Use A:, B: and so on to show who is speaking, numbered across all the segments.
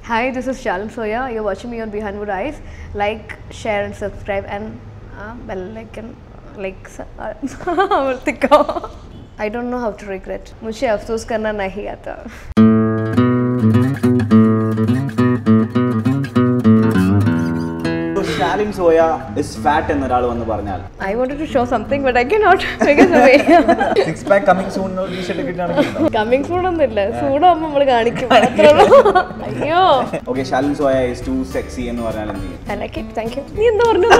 A: Hi, this is Shalin Soya. You're watching me on Behind Wood Eyes. Like, share, and subscribe, and uh, bell icon. Like, अमृतिका I don't know how to regret. मुझे अफसोस करना नहीं आता.
B: Shaalin Zoya is fat എന്നൊരാൾ വന്ന് പറഞ്ഞാൽ
A: I wanted to show something, but I cannot because of it.
B: Six pack coming soon t shirt കിട്ടുകയാണെങ്കിൽ
A: coming soon ഒന്നുമില്ല സൂണാകുമ്പോൾ നമ്മൾ കാണിക്കും അത്രേ ഉള്ളൂ. അയ്യോ
B: okay Shaalin Zoya is too sexy എന്ന് പറഞ്ഞാൽ എന്ത് ചെയ്യും
A: I like it. Thank you. നീ എന്താ പറഞ്ഞു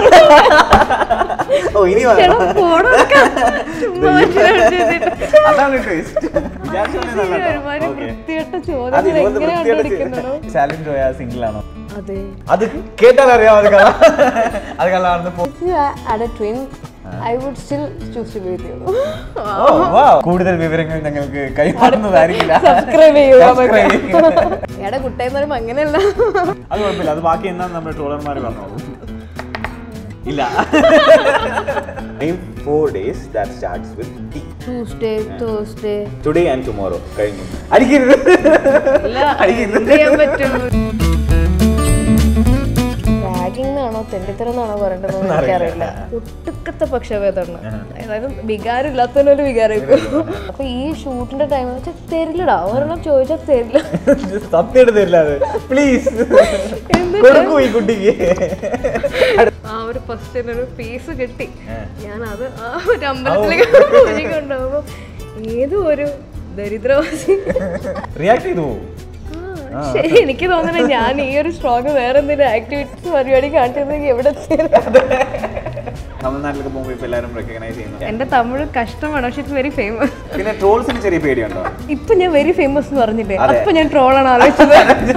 B: ഓ ഇനി
A: ചേട്ടാ, phone എടുക്കാം. ചുമ്മാ മനുഷ്യനെ
B: അതാണ് ട്വിസ്റ്റ്
A: ഒരുമാതിരി വൃത്തികെട്ട ചോദ്യങ്ങൾ എങ്ങനെ കണ്ടുപിടിക്കുന്നോ
B: ഷാലിൻ സോയ സിംഗിൾ ആണോ
A: അതെ
B: അത് കേട്ടാൽ അറിയാം അത് കഥ അത് കലാണെന്ന് പോ
A: If you had a twin, I would still choose to be with you.
B: Oh, wow. കൂടുതൽ വിവരങ്ങൾ ഞങ്ങൾക്ക് കൈമാറുന്നതായിരിക്കില്ല
A: Subscribe ചെയ്യുക
B: Subscribe ചെയ്യുക.
A: എടാ കുട്ടയെന്ന് പറയുമ്പോൾ അങ്ങനെയല്ല
B: അത് കുഴപ്പമില്ല അത് ബാക്കി എന്നാ നമ്മുടെ ട്രോളർമാർ പറഞ്ഞോളൂ ഇല്ല four days that starts with T
A: Tuesday Thursday
B: today and tomorrow കഴിഞ്ഞു അടിക്കരുത്
A: ഇല്ല
B: അടിക്കരുത്
A: എന്ത് ചെയ്യാൻ പറ്റും റാഗിംഗ് എന്നാണോ തെണ്ടിത്തരം എന്നാണോ പറയേണ്ടത് എനിക്കറിയില്ല ഒട്ടുക്കത്തെ പക്ഷഭേദമാണ് അതായത് വികാരം ഇല്ലാത്തതിനൊരു വികാരം ഇപ്പൊ അപ്പൊ ഈ ഷൂട്ടിന്റെ ടൈം വെച്ചാൽ തരില്ലടാ ഒരെണ്ണം ചോദിച്ചാൽ തരില്ല
B: സത്യം തരില്ല അത് പ്ലീസ്
A: എന്നിട്ട്
B: കൊടുക്കൂ ഈ കുട്ടിക്ക്
A: ആ ഒരു ഫസ്റ്റ് ഒരു പീസ് കിട്ടി ഞാൻ അത് ആ ഒരു അമ്പലത്തിലേക്ക് പൂജ കൊണ്ടുപോകുമ്പോ ഏതോ ഒരു ദരിദ്രവാസി
B: റിയാക്ട് ചെയ്തു പോകും
A: ആ, ശരി എനിക്ക് തോന്നുന്നത് ഞാൻ ഈ ഒരു സ്ട്രോങ് വേറെ എന്തെങ്കിലും ആക്ടിവിറ്റീസ് പരിപാടി കാണിച്ചിരുന്നെങ്കിൽ എവിടെ എത്തിയേനെ?
B: തമിഴ്നാട്ടിലൊക്കെ പോകുമ്പോൾ ഇപ്പൊ എല്ലാവരും റെക്കഗ്നൈസ് ചെയ്യുന്നു
A: എന്റെ തമിഴ് കഷ്ടമാണ് പക്ഷെ ഇറ്റ്സ് വെരി ഫേമസ്
B: പിന്നെ ട്രോൾസിന് ചെറിയ പേടിയുണ്ടോ
A: ഇപ്പൊ ഞാൻ വെരി ഫേമസ് എന്ന് പറഞ്ഞില്ലേ
B: അതെ.
A: അപ്പൊ ഞാൻ ട്രോളാണ് ആലോചിച്ചത്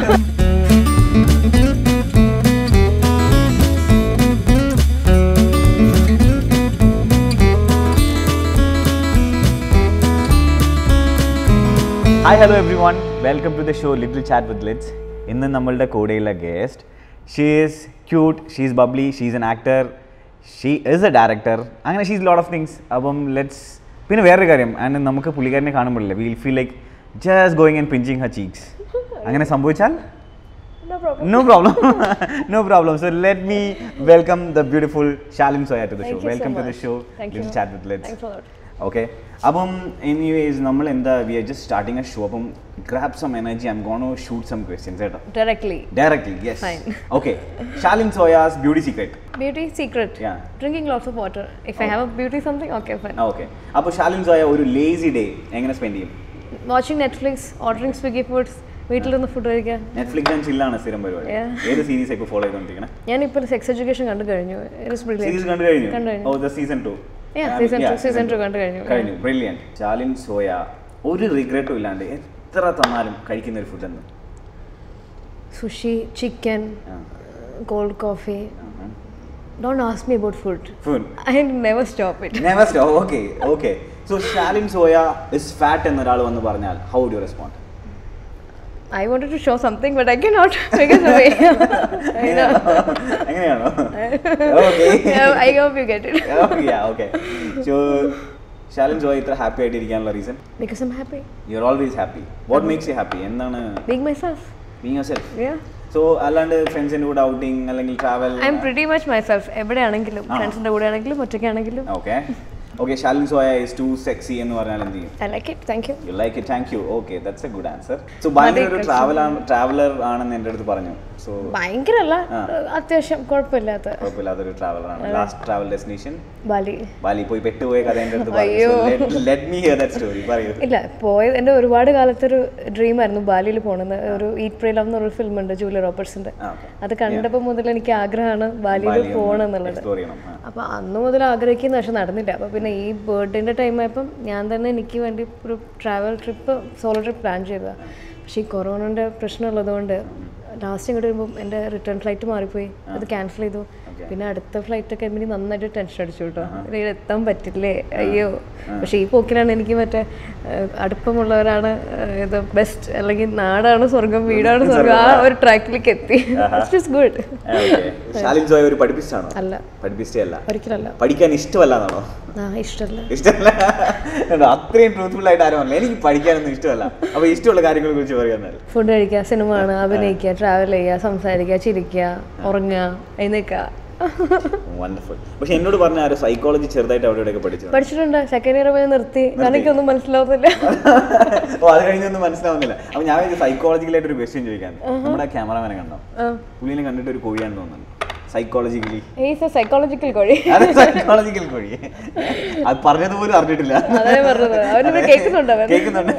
B: hi hello everyone welcome to the show little chat with Lits ഇന്ന് നമ്മളുടെ കൂടെയുള്ള guest she is cute she is bubbly she is an actor she is a director അങ്ങനെ she is lot of things അപ്പം let's പിന്നെ വേറൊരു കാര്യം and നമുക്ക് പുള്ളിക്കാരനെ കാണുമ്പോഴല്ലേ will feel like just going and pinching her cheeks അങ്ങനെ സംഭവിച്ചാൽ
A: No problem.
B: no problem no problem so let me welcome the beautiful shalin soya to the
A: Thank
B: show
A: you so
B: welcome to the
A: much.
B: show
A: Thank
B: little
A: you.
B: chat with let's
A: Thanks a lot.
B: Okay അപ്പം anyways നമ്മൾ എന്താ we are just starting a show അപ്പം grab some energy I'm gonna shoot some questions കേട്ടോ
A: Directly.
B: Directly yes
A: Fine.
B: Okay Shaalin Zoya's beauty secret
A: Beauty secret.
B: Yeah.
A: Drinking lots of water. If I have a beauty something, okay, fine.
B: Okay അപ്പോൾ ഷാലിൻ സോയ ഒരു lazy day എങ്ങനെ spend ചെയ്യും
A: Watching Netflix, ordering Swiggy foods, വീട്ടിലിരുന്ന് food കഴിക്കാൻ
B: Netflix and ചില്ലാണ് സ്ഥിരം പരിപാടി
A: Yeah.
B: ഏത് സീരീസ് ഇപ്പോൾ ഫോളോ ചെയ്തോണ്ടിരിക്കണേ
A: ഞാനിപ്പോൾ സെക്സ് എഡ്യൂക്കേഷൻ കണ്ടു കഴിഞ്ഞു
B: സീരീസ് കണ്ടു കഴിഞ്ഞു
A: കണ്ടു കഴിഞ്ഞു.
B: Oh the season two
A: Yeah, season two- season two കണ്ടു കഴിഞ്ഞു.
B: കഴിഞ്ഞു ബ്രില്യൻറ്റ് ഷാലിൻ സോയ ഒരു റിഗ്രറ്റും ഇല്ലാണ്ട് എത്ര തന്നാലും കഴിക്കുന്ന ഒരു ഫുഡ് എന്ന്
A: sushi chicken cold coffee don't ask me about food
B: food
A: I never stop it
B: never stop okay okay so Shaalin Zoya is fat എന്നൊരാൾ വന്ന് പറഞ്ഞാൽ how do respond
A: I wanted to show something but I can not because
B: എങ്ങനെയാണോ okay
A: I hope you get it
B: okay okay so Shaalin Zoya ഇത്ര happy ആയിട്ട് ഇരിക്കാനുള്ള reason
A: because I'm happy
B: you are always happy what makes you happy എന്താണ്
A: being myself
B: being yourself
A: yeah
B: so അല്ലാണ്ട് ഫ്രണ്ട്സിൻ്റെ കൂടെ outing അല്ലെങ്കിൽ travel
A: I am pretty much myself എവിടെയാണെങ്കിലും
B: ആ.
A: ഫ്രണ്ട്സിൻ്റെ കൂടെ ആണെങ്കിലും ഒറ്റയ്ക്കാണെങ്കിലും
B: okay okay Shaalin Zoya is too sexy എന്ന് പറഞ്ഞാൽ എന്ത് ചെയ്യും
A: I like it thank you
B: you like it thank you okay that's a good answer so ഭയങ്കര ഒരു ട്രാവൽ ട്രാവലർ ആണെന്ന് എൻ്റെ അടുത്ത് പറഞ്ഞു സോ
A: ഭയങ്കരല്ല
B: ആ.
A: അത്യാവശ്യം കുഴപ്പമില്ലാത്ത
B: കുഴപ്പമില്ലാത്തൊരു ട്രാവലറാണ് last travel destination
A: Bali
B: Bali പോയി പെട്ടുപോയ കഥ എൻ്റെ അടുത്ത്
A: അയ്യോ.
B: പറഞ്ഞു let me hear that story പറയൂ
A: ഇല്ല പോയത് എൻ്റെ ഒരുപാട് കാലത്തെ ഒരു ഡ്രീം ആയിരുന്നു ബാലിയിൽ പോകണമെന്ന് ഒരു ഈറ്റ് പ്രേ ലവ് എന്നൊരു ഫിലിം ഉണ്ട് ജൂലിയ റോബർട്സിന്റെ
B: ആ, okay.
A: അത് കണ്ടപ്പോൾ മുതൽ എനിക്ക് ആഗ്രഹമാണ് ബാലിയിൽ പോകണം എന്നുള്ളത്
B: എക്സ്പ്ലോർ ചെയ്യണം ആ.
A: അപ്പോൾ അന്ന് മുതൽ ആഗ്രഹിക്കുന്ന പക്ഷെ നടന്നില്ല അപ്പോൾ പിന്നെ ഈ ബർത്ത്ഡേൻ്റെ ടൈം ആയപ്പം ഞാൻ തന്നെ എനിക്ക് വേണ്ടി ഒരു travel trip solo trip plan ചെയ്തതാണ് പക്ഷേ ഈ കൊറോണൻ്റെ പ്രശ്നം ഉള്ളതുകൊണ്ട് ലാസ്റ്റ് ഇങ്ങോട്ട് വരുമ്പം എൻ്റെ റിട്ടേൺ ഫ്ലൈറ്റ് മാറിപ്പോയി അത് ക്യാൻസൽ ചെയ്തു
B: Okay.
A: പിന്നെ അടുത്ത ഫ്ലൈറ്റ് ഒക്കെ എനിക്ക് നന്നായിട്ട് ടെൻഷൻ അടിച്ചു കേട്ടോ ഇതിൽ എത്താൻ പറ്റില്ലേ അയ്യോ പക്ഷെ ഈ പോക്കിലാണ് എനിക്ക് മറ്റേ ഏഹ്, അടുപ്പമുള്ളവരാണ് ഏഹ്, ഇത് ബെസ്റ്റ് അല്ലെങ്കിൽ നാടാണ് സ്വർഗം വീടാണ് സ്വർഗം ആ ഒരു ട്രാക്കിലേക്ക് എത്തി ഇറ്റ്സ് ഗുഡ്
B: ശാലിൻ ജോയ് ഒരു പഠിപ്പിച്ചാണോ
A: അല്ല
B: പഠിപ്പിച്ചേ അല്ല
A: ഒരിക്കലല്ല
B: പഠിക്കാൻ ഇഷ്ടമല്ല എന്നാണോ
A: ആ ഇഷ്ടമല്ല
B: ഇഷ്ടമല്ല എടാ, അത്രയും ട്രൂത്ത്ഫുൾ ആയിട്ട് ആരും പറഞ്ഞില്ല എനിക്ക് പഠിക്കാനൊന്നും ഇഷ്ടമല്ല അപ്പൊ ഇഷ്ടമുള്ള കാര്യങ്ങളെ കുറിച്ച് പറയാന്നല്ല
A: ഫുഡ് കഴിക്കുക സിനിമ കാണുക അഭിനയിക്കുക ട്രാവൽ ചെയ്യുക സംസാരിക്കുക ചിരിക്കുക ഉറങ്ങുക എഴുന്നേക്കുക
B: വണ്ടർഫുൾ പക്ഷെ എന്നോട് പറഞ്ഞ ആരോ സൈക്കോളജി ചെറുതായിട്ട് അവിടെ ഇവിടെയൊക്കെ പഠിച്ചു
A: പഠിച്ചിട്ടുണ്ട് സെക്കൻഡ് ഇയർ പോയി നിർത്തി കാരണം എനിക്കൊന്നും മനസ്സിലാവുന്നില്ല
B: ഓ അത് കഴിഞ്ഞൊന്നും മനസ്സിലാവുന്നില്ല അപ്പൊ ഞാൻ സൈക്കോളജിക്കലായിട്ട് ഒരു ക്വസ്റ്റ്യൻ ചോദിക്കാൻ നമ്മുടെ ക്യാമറമാനെ കണ്ടോ പുള്ളിനെ കണ്ടിട്ട് ഒരു കോഴിയാണെന്ന് തോന്നുന്നു സൈക്കോളജിക്കലി
A: ഈസ് എ സൈക്കോളജിക്കൽ കോഴി
B: അത് സൈക്കോളജിക്കൽ കോഴി അത് പറഞ്ഞത് പോലും അറിഞ്ഞിട്ടില്ല
A: അതേ പറഞ്ഞത് അവനത് കേൾക്കുന്നുണ്ട് അവൻ
B: കേൾക്കുന്നുണ്ട്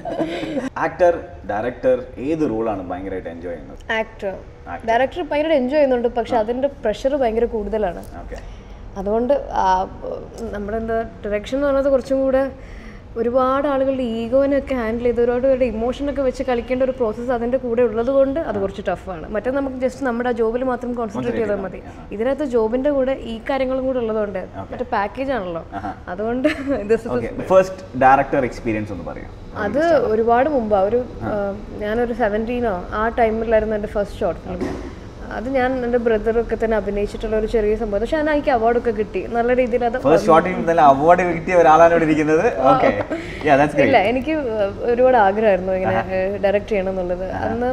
B: ആക്ടർ ഡയറക്ടർ ഏത് റോളാണ് ഭയങ്കരമായിട്ട് എൻജോയ് ചെയ്യുന്നത്
A: ആക്ടർ ഡയറക്ടർ ഭയങ്കര എൻജോയ് ചെയ്യുന്നുണ്ട് പക്ഷെ അതിന്റെ പ്രഷർ ഭയങ്കര കൂടുതലാണ്
B: ഓക്കെ
A: അതുകൊണ്ട് ആ, നമ്മുടെ എന്താ ഡയറക്ഷൻ എന്ന് പറയുന്നത് കുറച്ചും കൂടെ ഒരുപാട് ആളുകളുടെ ഈഗോനൊക്കെ ഹാൻഡിൽ ചെയ്ത് ഒരുപാട് പേരുടെ ഇമോഷനൊക്കെ വെച്ച് കളിക്കേണ്ട ഒരു പ്രോസസ്സ് അതിൻ്റെ കൂടെ ഉള്ളത് കൊണ്ട് അത് കുറച്ച് ടഫാണ് മറ്റേ നമുക്ക് ജസ്റ്റ് നമ്മുടെ ആ ജോബിൽ മാത്രം കോൺസെൻട്രേറ്റ് ചെയ്താൽ മതി ഇതിനകത്ത് ജോബിൻ്റെ കൂടെ ഈ കാര്യങ്ങളും കൂടെ ഉള്ളതുകൊണ്ട് മറ്റേ പാക്കേജ് ആണല്ലോ അതുകൊണ്ട് this is-
B: okay first director experience ഒന്ന് പറയാം
A: അത് ഒരുപാട് മുമ്പാ ഒരു ആ, ഞാനൊരു സെവൻറ്റീനോ ആ ടൈമിലായിരുന്നു എൻ്റെ ഫസ്റ്റ് ഷോർട്ട് ഫിലിം അത് ഞാൻ എൻ്റെ ബ്രദറൊക്കെ തന്നെ അഭിനയിച്ചിട്ടുള്ള ഒരു ചെറിയ സംഭവം പക്ഷെ ഞാൻ എനിക്ക് അവാർഡൊക്കെ കിട്ടി നല്ല രീതിയിൽ അത്
B: ഫസ്റ്റ് ഷോട്ടിൽ നല്ല അവാർഡ് കിട്ടിയ ഒരാളാണ് ഇവിടെ ഇരിക്കുന്നത് ഓക്കെ യാ ദാറ്റ്സ്
A: ഇല്ല എനിക്ക് ഒരുപാട് ആഗ്രഹമായിരുന്നു ഇങ്ങനെ ഡയറക്റ്റ് ചെയ്യണം എന്നുള്ളത് അന്ന്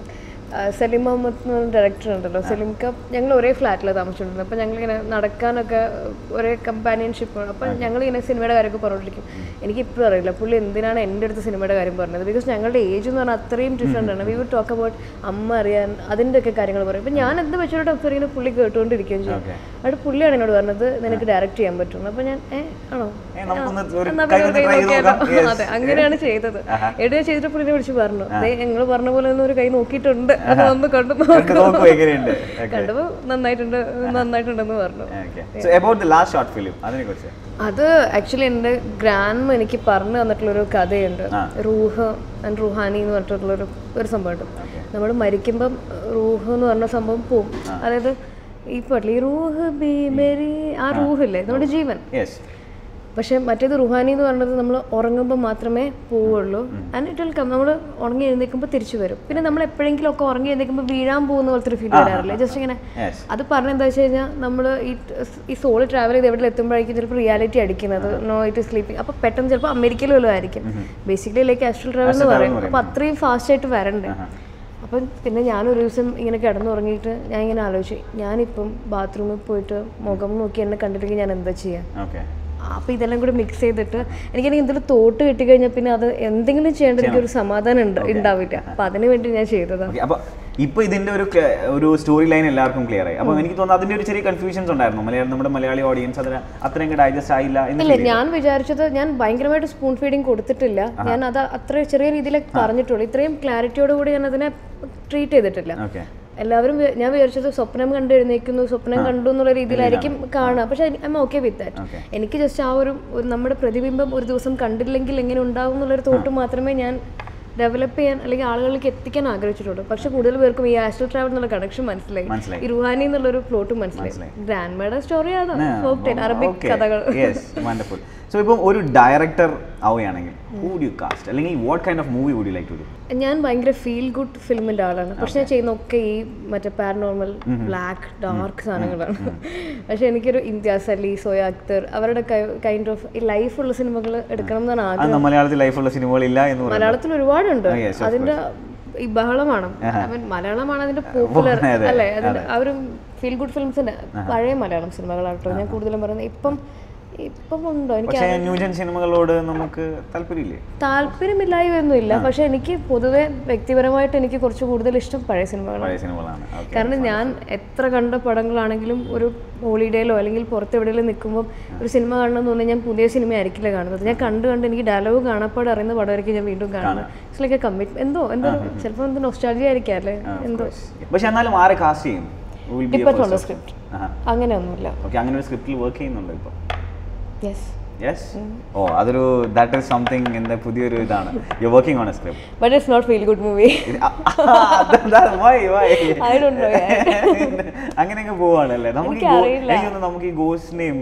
A: ആ, സലീം മുഹമ്മദ് എന്ന് പറഞ്ഞ ഡയറക്ടർ ഉണ്ടല്ലോ സലീം കപ്പ് ഞങ്ങൾ ഒരേ ഫ്ലാറ്റിലാണ് താമസിച്ചിരുന്നത് അപ്പോൾ ഞങ്ങളിങ്ങനെ നടക്കാനൊക്കെ ഒരേ കമ്പാനിയൻഷിപ്പ് അപ്പോൾ ഞങ്ങളിങ്ങനെ സിനിമയുടെ കാര്യമൊക്കെ പറഞ്ഞുകൊണ്ടിരിക്കും എനിക്ക് ഇപ്പോഴും അറിയില്ല പുള്ളി എന്തിനാണ് എൻ്റെ അടുത്ത് സിനിമയുടെ കാര്യം പറഞ്ഞത് ബിക്കോസ് ഞങ്ങളുടെ ഏജ് എന്ന് പറഞ്ഞാൽ അത്രയും ഡിഫറെൻ്റ് ആണ് വി വുഡ് ടോക്ക് അബൌട്ട് അമ്മ അറിയാൻ അതിൻ്റെയൊക്കെ കാര്യങ്ങൾ പറയും അപ്പോൾ ഞാൻ എന്ത് വെച്ചിട്ട് അപ്പോൾ ഇങ്ങനെ പുള്ളി കേട്ടുകൊണ്ടിരിക്കുകയും ചെയ്യും
B: Okay.
A: അവിടെ പുള്ളിയാണ് എന്നോട് പറഞ്ഞത് നിനക്ക് ഡയറക്റ്റ് ചെയ്യാൻ പറ്റും അപ്പോൾ ഞാൻ ഏ ആണോ
B: ഏ, നമുക്കൊന്ന് ഒരു
A: എന്നാ
B: കൈ
A: പിന്നെ
B: ഒന്ന്
A: ഒരു
B: try
A: കൈ
B: ചെയ്ത്
A: നോക്കിയാലോ?
B: നോക്കാം. Yes.
A: അതെ അങ്ങനെയാണ് ചെയ്തത് എവിടെ ചെയ്തിട്ട് പുള്ളിനെ വിളിച്ച് പറഞ്ഞു നിങ്ങൾ പറഞ്ഞ പോലെ ഒന്നും ഒരു കൈ നോക്കിയിട്ടുണ്ട് അത് വന്ന് കണ്ടു
B: നമുക്ക് നോക്കൂ എങ്ങനെയുണ്ട്
A: കണ്ടപ്പോ നന്നായിട്ടുണ്ട് നന്നായിട്ടുണ്ടെന്ന് പറഞ്ഞു
B: so about the last short film അതിനെ കുറിച്ച്
A: അത് ആക്ച്വലി എൻ്റെ ഗ്രാൻഡ് എനിക്ക് പറഞ്ഞു തന്നിട്ടുള്ളൊരു കഥയുണ്ട് റൂഹ് ആൻഡ് റുഹാനി എന്ന് പറഞ്ഞിട്ടുള്ളൊരു ഒരു സംഭവമുണ്ട് നമ്മൾ മരിക്കുമ്പം റൂഹ് എന്ന് പറഞ്ഞ സംഭവം പോവും അതായത് ഈ പാട്ടിൽ ഈ റൂഹ് ബി മെരി ആ റൂഹില്ലേ നമ്മുടെ ജീവൻ
B: യെസ്
A: പക്ഷെ മറ്റേത് റുഹാനി എന്ന് പറയുന്നത് നമ്മൾ ഉറങ്ങുമ്പോൾ മാത്രമേ പോവുള്ളൂ ആൻഡ് ഇറ്റ് വിൽ കം നമ്മൾ ഉറങ്ങി എഴുന്നേൽക്കുമ്പോൾ തിരിച്ചു വരും പിന്നെ നമ്മൾ എപ്പോഴെങ്കിലും ഒക്കെ ഉറങ്ങി എഴുന്നേൽക്കുമ്പോൾ വീഴാൻ പോകുന്ന പോലത്തെ ഒരു ഫീൽ വരാറില്ലേ ജസ്റ്റ് ഇങ്ങനെ
B: യെസ്
A: അത് പറഞ്ഞ എന്താ വെച്ച് കഴിഞ്ഞാൽ നമ്മൾ ഈ ഈ സോൾ ട്രാവൽ ചെയ്ത് എവിടെ എത്തുമ്പോഴായിരിക്കും ചിലപ്പോൾ റിയാലിറ്റി അടിക്കുന്നത് നോ ഇറ്റ് സ്ലീപ്പിംഗ് അപ്പോൾ പെട്ടെന്ന് ചിലപ്പോൾ അമേരിക്കയിൽ വല്ലതും ആയിരിക്കും ബേസിക്കലി ലൈക്ക് ആസ്ട്രൽ ട്രാവൽ എന്ന് പറയും അപ്പോൾ അത്രയും ഫാസ്റ്റ് ആയിട്ട് വരണ്ടേ അപ്പം പിന്നെ ഞാൻ ഒരു ദിവസം ഇങ്ങനെ കിടന്നുറങ്ങിയിട്ട് ഞാൻ ഇങ്ങനെ ആലോചിച്ചു ഞാനിപ്പം ബാത്റൂമിൽ പോയിട്ട് മുഖം നോക്കി എന്നെ കണ്ടില്ലെങ്കിൽ ഞാൻ എന്താ ചെയ്യുക
B: ഓക്കെ
A: അപ്പോൾ ഇതെല്ലാം കൂടി മിക്സ് ചെയ്തിട്ട് എനിക്കാണെങ്കിൽ എന്തെങ്കിലും തോട്ട് കിട്ടിക്കഴിഞ്ഞാൽ പിന്നെ അത് എന്തെങ്കിലും ചെയ്യേണ്ട എനിക്കൊരു സമാധാനം ഉണ്ട് ഉണ്ടാവില്ല അപ്പം അതിന് വേണ്ടി ഞാൻ ചെയ്തതാണ്
B: ഓക്കെ അപ്പൊ ഇപ്പൊ ഇതിന്റെ ഒരു cl- ഒരു സ്റ്റോറി ലൈൻ എല്ലാവർക്കും ക്ലിയർ ആയി അപ്പൊ എനിക്ക് തോന്നുന്നു അതിന്റെ ഒരു ചെറിയ കൺഫ്യൂഷൻസ് ഉണ്ടായിരുന്നു മലയാളം നമ്മുടെ മലയാളി ഓഡിയൻസ് അതിന് അത്രയും ഡൈജസ്റ്റ് ആയില്ല എന്ന്
A: ഇല്ല ഞാൻ വിചാരിച്ചത് ഞാൻ ഭയങ്കരമായിട്ട് സ്പൂൺ ഫീഡിങ് കൊടുത്തിട്ടില്ല ഞാൻ അത് അത്ര ചെറിയ രീതിയിൽ പറഞ്ഞിട്ടുള്ളൂ ഇത്രയും ക്ലാരിറ്റിയോട് കൂടി ഞാൻ അതിനെ ട്രീറ്റ് ചെയ്തിട്ടില്ല
B: ഓക്കെ
A: എല്ലാവരും വി- ഞാൻ വിചാരിച്ചത് സ്വപ്നം കണ്ട് എഴുന്നേക്കുന്നു സ്വപ്നം കണ്ടു എന്നുള്ള രീതിയിലായിരിക്കും കാണുക പക്ഷെ I am okay with that
B: Okay.
A: എനിക്ക് ജസ്റ്റ് ആ ഒരു ഒരു നമ്മുടെ പ്രതിബിംബം ഒരു ദിവസം കണ്ടില്ലെങ്കിൽ എങ്ങനെ ഉണ്ടാവും എന്നുള്ളൊരു തോട്ട് മാത്രമേ ഞാൻ ഡെവലപ്പ് ചെയ്യാൻ അല്ലെങ്കിൽ ആളുകളിലേക്ക് എത്തിക്കാൻ ആഗ്രഹിച്ചിട്ടുള്ളൂ പക്ഷെ കൂടുതൽ പേർക്കും ഈ ആസ്ട്രൽ ട്രാവൽ എന്നുള്ള കണക്ഷൻ മനസ്സിലായി
B: മനസ്സിലായി.
A: ഈ റുഹാനി എന്നുള്ളൊരു പ്ലോട്ട് മനസ്സിലായി ഗ്രാൻഡ് മേഡ സ്റ്റോറി ആണ് folk tale, അറബിക് കഥകൾ
B: യെസ് വണ്ടർഫുൾ സോ ഇപ്പം ഒരു ഡയറക്ടർ ആവുകയാണെങ്കിൽ ഹൂ ഡു യു കാസ്റ്റ് അല്ലെങ്കിൽ what kind of movie would you like to do
A: ഞാൻ ഭയങ്കര ഫീൽ ഗുഡ് ഫിലിമിന്റെ ആളാണ് പക്ഷെ ഞാൻ ചെയ്യുന്ന ഒക്കെ ഈ മറ്റേ പാരനോർമൽ ബ്ലാക്ക് ഡാർക്ക് സാധനങ്ങളാണ് പക്ഷെ എനിക്കൊരു ഇംതിയാസ് അലി സോയ അക്തർ അവരുടെ കൈൻഡ് ഓഫ് ഈ ലൈഫുള്ള സിനിമകൾ എടുക്കണം എന്നാണ് ആഗ്രഹം
B: അത് മലയാളത്തിൽ ലൈഫുള്ള സിനിമകളില്ല എന്ന് പറയുന്നത്
A: മലയാളത്തിൽ ഒരുപാടുണ്ട്
B: Ah, yes, of
A: അതിന്റെ ഈ ബഹളമാണ് അവൻ മലയാളമാണ് അതിന്റെ പോപ്പുലർ
B: അതെ,
A: അല്ലേ അതിന്റെ ആ ഒരു ഫീൽ ഗുഡ് ഫിലിംസിന്റെ പഴയ മലയാളം സിനിമകളാട്ടോ ഞാൻ കൂടുതലും പറയുന്നത് ഇപ്പം ഇപ്പം ഉണ്ടോ എനിക്ക്
B: പക്ഷേ ന്യൂജൻ സിനിമകളോട് നമുക്ക് താല്പര്യമില്ലേ
A: താല്പര്യമില്ലായ്മയൊന്നുമില്ല പക്ഷെ എനിക്ക് പൊതുവെ വ്യക്തിപരമായിട്ട് എനിക്ക് കുറച്ച് കൂടുതൽ ഇഷ്ടം പഴയ സിനിമകളാണ്
B: പഴയ സിനിമകളാണ് ഓക്കെ
A: കാരണം ഞാൻ എത്ര കണ്ട പടങ്ങളാണെങ്കിലും ഒരു ഹോളിഡേയിലോ അല്ലെങ്കിൽ പുറത്ത് എവിടെയെങ്കിലും നിൽക്കുമ്പോൾ ഒരു സിനിമ കാണണമെന്ന് തോന്നിയാൽ ഞാൻ പുതിയ സിനിമ ആയിരിക്കില്ല കാണുന്നത് ഞാൻ കണ്ട് കണ്ട് എനിക്ക് ഡയലോഗ് കാണാപ്പാട് അറിയുന്ന പടമായിരിക്കും ഞാൻ വീണ്ടും കാണുന്നത് ഇറ്റ്സ് ലൈക്ക് എ കമ്മിറ്റ് എന്തോ എന്തോ ചിലപ്പോൾ എന്ത് നൊസ്റ്റാൾജി ആയിരിക്കാം അല്ലേ എന്തോ
B: പക്ഷെ എന്നാലും ആരെ കാസ്റ്റ് ചെയ്യും
A: ഡിപ്പെൻഡ് ഓൺ ദ സ്ക്രിപ്റ്റ് അങ്ങനെയൊന്നുമില്ല
B: ഓക്കെ അങ്ങനെ ഒരു സ്ക്രിപ്റ്റിൽ വർക്ക് ചെയ്യുന്നുണ്ടോ ഇപ്പോൾ
A: യെസ്
B: യെസ് ഓ അതൊരു ദാറ്റ് ഈസ് സംതിങ് എന്താ പുതിയൊരു ഇതാണ് you working on a script
A: but it's not feel good movie I don't know yet.
B: അങ്ങനെയൊക്കെ പോവാണല്ലേ നമുക്ക് ഈ
A: എനിക്കറിയില്ല.
B: ഗോ- എനിക്ക് തോന്നുന്നു നമുക്ക് ഈ ഗോസ്റ്റിനെയും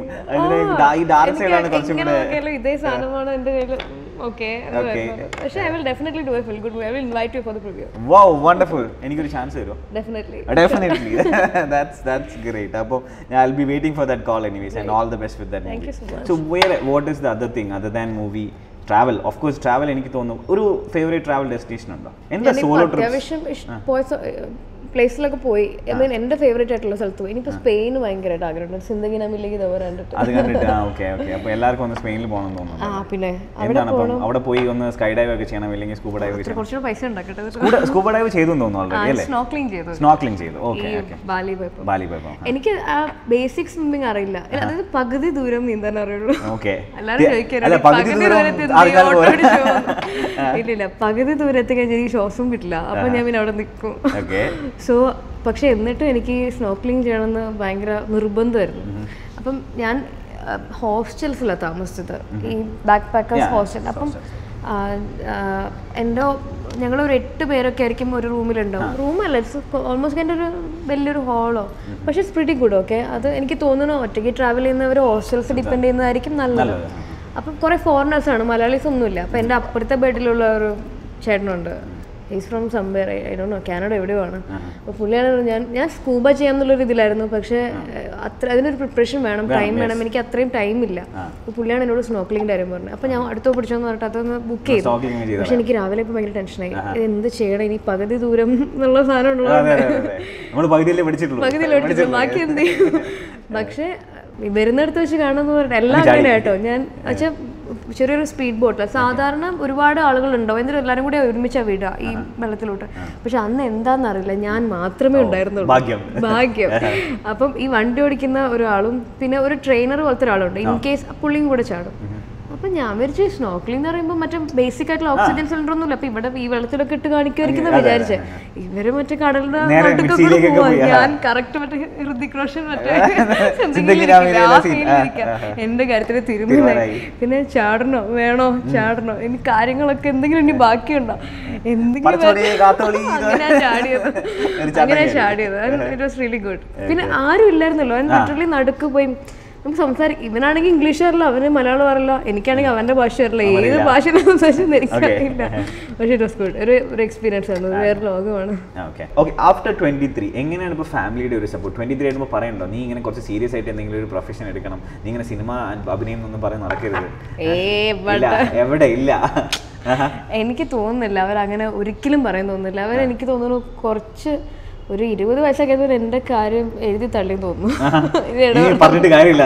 B: ഈ ഡാർക്ക് സൈഡാണ് കുറച്ചും കൂടെ
A: ഇതേ സാധനമാണ് എന്റെ കയ്യിൽ ഓക്കെ
B: Okay.
A: പക്ഷേ I will definitely do a feel good movie I will invite you for the preview
B: wow wonderful എനിക്കൊരു ചാൻസ് തരുമോ
A: definitely
B: definitely that's that's great അപ്പോൾ I be waiting for that call anyways and all the best with
A: Thank you so
B: that
A: much.
B: So വേറെ what is the other thing other than movie travel of course travel എനിക്ക് തോന്നുന്നു ഒരു favourite travel destination ഉണ്ടോ എന്താ solo trip
A: അത്യാവശ്യം ഇഷ്- പോയ പ്ലേസിലൊക്കെ പോയി ഐ മീൻ എന്റെ ഫേവറേറ്റ് ആയിട്ടുള്ള സ്ഥലത്ത് പോയി ഇനിയിപ്പോ സ്പെയിൻ ഭയങ്കരമായിട്ട് ആഗ്രഹമുണ്ട് സിന്ദഗി നമിലേക്ക് ഇതവ കണ്ടിട്ട്
B: അത് കണ്ടിട്ട് ആ ഓക്കെ ഓക്കെ അപ്പോൾ എല്ലാവർക്കും ഒന്ന് സ്പെയിനിൽ പോകണം തോന്നുന്നു
A: ആ പിന്നെ അവിടെ
B: എന്താണ് അപ്പം അവിടെ പോയി ഒന്ന് സ്കൈ ഡൈവ് ഒക്കെ ചെയ്യണം അല്ലെങ്കിൽ സ്കൂബ ഡൈവ് ഒക്കെ ചെയ്യണം
A: കുറച്ചുകൂടെ പൈസ ഉണ്ടാക്കട്ടെ
B: സ്കൂബ ഡൈവ് ചെയ്തു എന്ന് തോന്നുന്നു ഓൾറെഡി അല്ലേ
A: സ്നോക്ലിംഗ് ചെയ്തു
B: സ്നോക്ലിംഗ് ചെയ്തു ഓക്കെ
A: ഈ
B: ഓക്കെ
A: ബാലി പോയപ്പോ
B: ബാലി പോയപ്പോൾ
A: എനിക്ക് ആ ബേസിക് സ്വിമ്മിങ് അറിയില്ല അതായത് പകുതി ദൂരം നീന്താൻ അറിയുള്ളൂ
B: ഓക്കെ
A: എല്ലാരും ചോദിക്കരുത്,
B: അല്ല പകുതി ദൂരം
A: ദൂരത്ത് എന്ത്
B: ആൾക്കാർ
A: ഓട്ടോ
B: പോരാ
A: അടിച്ച് പോകുന്നു. ഇല്ല ഇല്ല പകുതി ദൂരത്ത് കഴിഞ്ഞാൽ എനിക്ക് ശ്വാസം കിട്ടില്ല അപ്പൊ ഞാൻ പിന്നെ അവിടെ നിൽക്കും
B: ഓക്കെ
A: സോ പക്ഷെ എന്നിട്ടും എനിക്ക് സ്നോക്ലിംഗ് ചെയ്യണമെന്ന് ഭയങ്കര നിർബന്ധമായിരുന്നു അപ്പം ഞാൻ ഹോസ്റ്റൽസിലാണ് താമസിച്ചത് ഈ ബാക്ക് പാക്കേഴ്സ്
B: Yeah,
A: ഹോസ്റ്റൽ അപ്പം ആ, ആ, എൻ്റെ ഞങ്ങളൊരു എട്ട് പേരൊക്കെ ആയിരിക്കും ഒരു റൂമിലുണ്ടാവും റൂമല്ല ഓൾമോസ്റ്റ് എൻ്റെ ഒരു വലിയൊരു ഹാളോ പക്ഷേ ഇറ്റ്സ് പ്രിറ്റി ഗുഡ് ഓക്കെ അത് എനിക്ക് തോന്നുന്നു ഒറ്റയ്ക്ക് ട്രാവൽ ചെയ്യുന്നവർ ഹോസ്റ്റൽസ് ഡിപ്പെൻഡ് ചെയ്യുന്നതായിരിക്കും നല്ലത്
B: നല്ലത്.
A: അപ്പം കുറേ ഫോറിനേഴ്സ് ആണ് മലയാളീസ് ഒന്നുമില്ല അപ്പം എൻ്റെ അപ്പുറത്തെ ബെഡിലുള്ള ഒരു ചേട്ടനുണ്ട് ഈസ് ഫ്രം സംവെയർ ഐ ഡോ നോ കാനഡ എവിടെയോ ആണ് അപ്പോൾ പുള്ളിയാണ് ഞാൻ ഞാൻ സ്കൂബ ചെയ്യാന്നുള്ളൊരു ഇതിലായിരുന്നു പക്ഷേ ഏഹ്, അത്ര അതിനൊരു പ്രിപ്പറേഷൻ വേണം ടൈം വേണം എനിക്ക് അത്രയും ടൈം ഇല്ല അപ്പോൾ പുള്ളിയാണ് എന്നോട് സ്നോക്ലിംഗ് കാര്യം പറഞ്ഞത് അപ്പോൾ ഞാൻ അടുത്ത പിടിച്ചോന്ന് പറഞ്ഞിട്ട് അതൊന്ന് ബുക്ക് ചെയ്തു
B: സ്നോക്ലിംഗ് ചെയ്തു
A: പക്ഷെ എനിക്ക് രാവിലെ ഇപ്പോൾ ഭയങ്കര ടെൻഷനായി ഇത് എന്ത് ചെയ്യണം ഇനി പകുതി ദൂരം എന്നുള്ള സാധനം ഉള്ളത്
B: അതെ അതെ അതെ നമ്മൾ പകുതിയല്ലേ പഠിച്ചിട്ടുള്ളൂ
A: പകുതിയിലോട്ട് ബാക്കി എന്ത് ചെയ്യും പക്ഷേ ഈ വരുന്നിടത്ത് വെച്ച് കാണുമെന്ന് പറഞ്ഞിട്ട് എല്ലാം അങ്ങനെ കേട്ടോ ഞാൻ വെച്ചാൽ ചെറിയൊരു സ്പീഡ് ബോട്ടിൽ സാധാരണ ഒരുപാട് ആളുകൾ ഉണ്ടാവും എന്നിട്ട് എല്ലാവരും കൂടി ഒരുമിച്ചാ വിടുക ഈ വെള്ളത്തിലോട്ട് പക്ഷെ അന്ന് എന്താണെന്നറിയില്ല ഞാൻ മാത്രമേ ഉണ്ടായിരുന്നുള്ളൂ
B: ഭാഗ്യം
A: ഭാഗ്യം അപ്പം ഈ വണ്ടി ഓടിക്കുന്ന ഒരാളും പിന്നെ ഒരു ട്രെയിനർ പോലത്തെ ഒരാളുണ്ട് ഇൻ കേസ് പുള്ളിയും കൂടെ ചാടും അപ്പൊ ഞാൻ വിചാരിച്ചു സ്നോക്ലിംഗ് എന്ന് പറയുമ്പോൾ മറ്റേ ബേസിക് ആയിട്ടുള്ള ഓക്സിജൻ സിലിണ്ടർ ഒന്നുമില്ല അപ്പൊ ഇവിടെ ഈ വെള്ളത്തിലൊക്കെ ഇട്ട് കാണിക്കുമായിരിക്കും എന്ന് വിചാരിച്ചേ ഇവര് മറ്റേ കടലിന്റെ
B: നേരെ
A: നടുക്കൊക്കെ
B: മിക്സിയിലേക്കൊക്കെ
A: പോവാ.
B: പോയി, ആ.
A: ഞാൻ കറക്റ്റ് മറ്റേ ഹൃതിക് റോഷൻ മറ്റേ
B: ചിന്തയ്ക്ക്
A: എന്തെങ്കിലും
B: രാവിലെ
A: ഇരിക്കില്ല, ആ
B: scene.
A: scene
B: ആ,
A: ഇരിക്കാം.
B: ആ,
A: എന്റെ കാര്യത്തിൽ തിരുമ്പി
B: തീരുമാനമായി.
A: പിന്നെ ചാടണോ വേണോ ചാടണോ ഇനി കാര്യങ്ങളൊക്കെ എന്തെങ്കിലും ഇനി ബാക്കിയുണ്ടോ എന്തെങ്കിലും
B: പടച്ചോനെ, കാത്തോളി, ഇത്.
A: അങ്ങനെ ചാടിയത്
B: ഒരു ചാട്ടം
A: അങ്ങനെ
B: കയറി.
A: ചാടിയത് ഇറ്റ് വാസ് റിയലി ഗുഡ് പിന്നെ ആരും ഇല്ലായിരുന്നല്ലോ അവൻ ലിറ്ററലി നടുക്ക് പോയി നമുക്ക് സംസാരിക്കും ഇവനാണെങ്കിൽ ഇംഗ്ലീഷ് അറിയില്ല അവന് മലയാളം അറിയില്ല എനിക്കാണെങ്കിൽ അവന്റെ ഭാഷ അറിയില്ല ഏത് ഭാഷയിലാണ് സംസാരിച്ചെന്ന് എനിക്കറിയില്ല പക്ഷേ ഇറ്റ് വാസ് ഗുഡ് ഒരു ഒരു എക്സ്പീരിയൻസ് ആയിരുന്നു ഒരു വേറെ ലോകമാണ്
B: okay okay after twenty three എങ്ങനെയാണ് ഇപ്പോൾ ഫാമിലിയുടെ ഒരു സപ്പോർട്ട് ട്വന്റി ത്രീ ആയിട്ട് പറയണ്ടോ നീ ഇങ്ങനെ കുറച്ച് സീരിയസ് ആയിട്ട് എന്തെങ്കിലും ഒരു പ്രൊഫഷൻ എടുക്കണം നീ ഇങ്ങനെ സിനിമ അഭിനയം എന്നൊന്നും പറഞ്ഞ് നടക്കരുത്
A: ഏ
B: ഇല്ല എവിടെ ഇല്ല ആഹാ.
A: എനിക്ക് തോന്നുന്നില്ല അവരങ്ങനെ ഒരിക്കലും പറയാൻ തോന്നുന്നില്ല അവർ എനിക്ക് തോന്നുന്നു കുറച്ച് ഒരു ഇരുപത് വയസ്സൊക്കെ ആയപ്പോൾ എൻ്റെ കാര്യം എഴുതി തള്ളി തോന്നുന്നു ഇത്
B: നീ
A: ഇടപെട-
B: പറഞ്ഞിട്ട് കാര്യമില്ല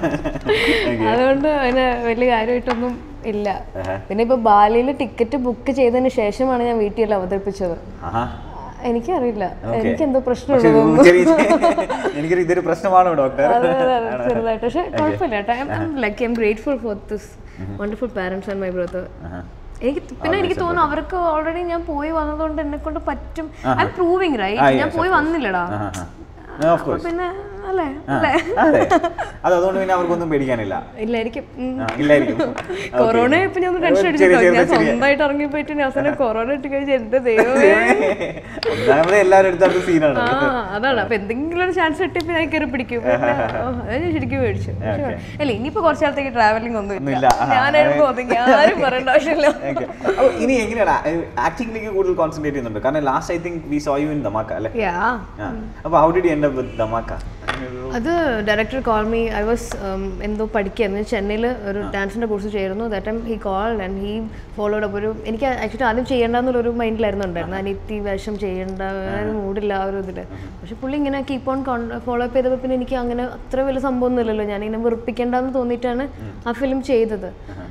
A: അതുകൊണ്ട് അതിന് വലിയ കാര്യമായിട്ടൊന്നും ഇല്ല പിന്നെ ഇപ്പൊ ബാലിയിൽ ടിക്കറ്റ് ബുക്ക് ചെയ്തതിന് ശേഷമാണ് ഞാൻ വീട്ടിൽ അവതരിപ്പിച്ചത്
B: ആഹാ
A: എനിക്കറിയില്ല
B: Okay.
A: എനിക്ക് എന്തോ
B: പക്ഷേ
A: പ്രശ്നമുള്ളത്
B: ഇത് ചെറിയ- എനിക്കൊരു ഇതൊരു പ്രശ്നമാണോ ഡോക്ടർ
A: ചെറുതായിട്ട് പക്ഷെ കുഴപ്പമില്ല like I am grateful for this wonderful parents and my brother എനിക്ക് പിന്നെ എനിക്ക് തോന്നുന്നു അവർക്ക് ഓൾറെഡി ഞാൻ പോയി വന്നതുകൊണ്ട് എന്നെ കൊണ്ട് പറ്റും I am proving
B: Ah,
A: right ഞാൻ
B: yes,
A: പോയി വന്നില്ലടാ
B: ഓഫ് കോഴ്സ്
A: പിന്നെ അല്ലേ അല്ലേ
B: അതെ അത് അതുകൊണ്ട് പിന്നെ അവർക്കൊന്നും പേടിക്കാനില്ല
A: ഇല്ല എനിക്ക് ഉം.
B: ആ, ഇല്ലായിരിക്കും
A: കൊറോണ ഇപ്പൊ ഞാൻ ടെൻഷൻ
B: ചെറിയ-
A: അടിച്ചിട്ടോ
B: ചെറിയ-
A: ഞാൻ
B: ചെറിയ-
A: സ്വന്തമായിട്ട് ഇറങ്ങി പോയിട്ട് ഞാൻ അവസാനം കൊറോണ ഇട്ട് കഴിഞ്ഞാൽ എന്റെ ദൈവമേ
B: ഒന്നാമത് എല്ലാവരും എടുത്ത സീനാണ്
A: ആ അതാണ് അപ്പൊ എന്തെങ്കിലും ഒരു ചാൻസ് കിട്ടിയപ്പോ ഞാൻ കയറി പിടിക്കും പിന്നെ, ഓ, അത് ഞാൻ ശരിക്കും മേടിച്ചു പക്ഷെ അല്ല ഇനിയിപ്പോ കുറച്ച് കാലത്തേക്ക് ട്രാവലിംഗ് ഒന്നും ഇല്ല
B: ഒന്നുമില്ല. ആ,
A: ഞാനായിരുന്നു ഒതുങ്ങി ആരും പറയേണ്ട ആവശ്യമില്ല
B: Okay. അപ്പൊ ഇനി എങ്ങനെയാണ് ആക്ടിംഗിലേക്ക് കൂടുതൽ കോൺസെൻട്രേറ്റ് ചെയ്യുന്നുണ്ട് കാരണം last I think we saw you in Dhamaka അല്ലേ
A: യാ
B: ആ. അപ്പൊ how did end up with Dhamaka
A: അത് director call me I was എന്തോ പഠിക്കുകയായിരുന്നു ചെന്നൈയിൽ ഒരു ഡാൻസിൻ്റെ കോഴ്സ് ചെയ്യുന്നു that time he call and he followed up ഒരു എനിക്ക് ആക്ച്വലി ആദ്യം ചെയ്യേണ്ടെന്നുള്ളൊരു മൈൻഡിലായിരുന്നു ഉണ്ടായിരുന്നു അനിയത്തി വേഷം ചെയ്യേണ്ട ഒരു മൂഡില്ല ആ ഒരു ഇതിൽ പക്ഷെ പുള്ളി ഇങ്ങനെ കീപ്പ് ഓൺ ഫോളോ അപ്പ് ചെയ്തപ്പോൾ പിന്നെ എനിക്ക് അങ്ങനെ അത്ര വലിയ സംഭവമൊന്നുമില്ലല്ലോ ഞാൻ ഇങ്ങനെ വെറുപ്പിക്കേണ്ടെന്ന് തോന്നിയിട്ടാണ് ആ ഫിലിം ചെയ്തത്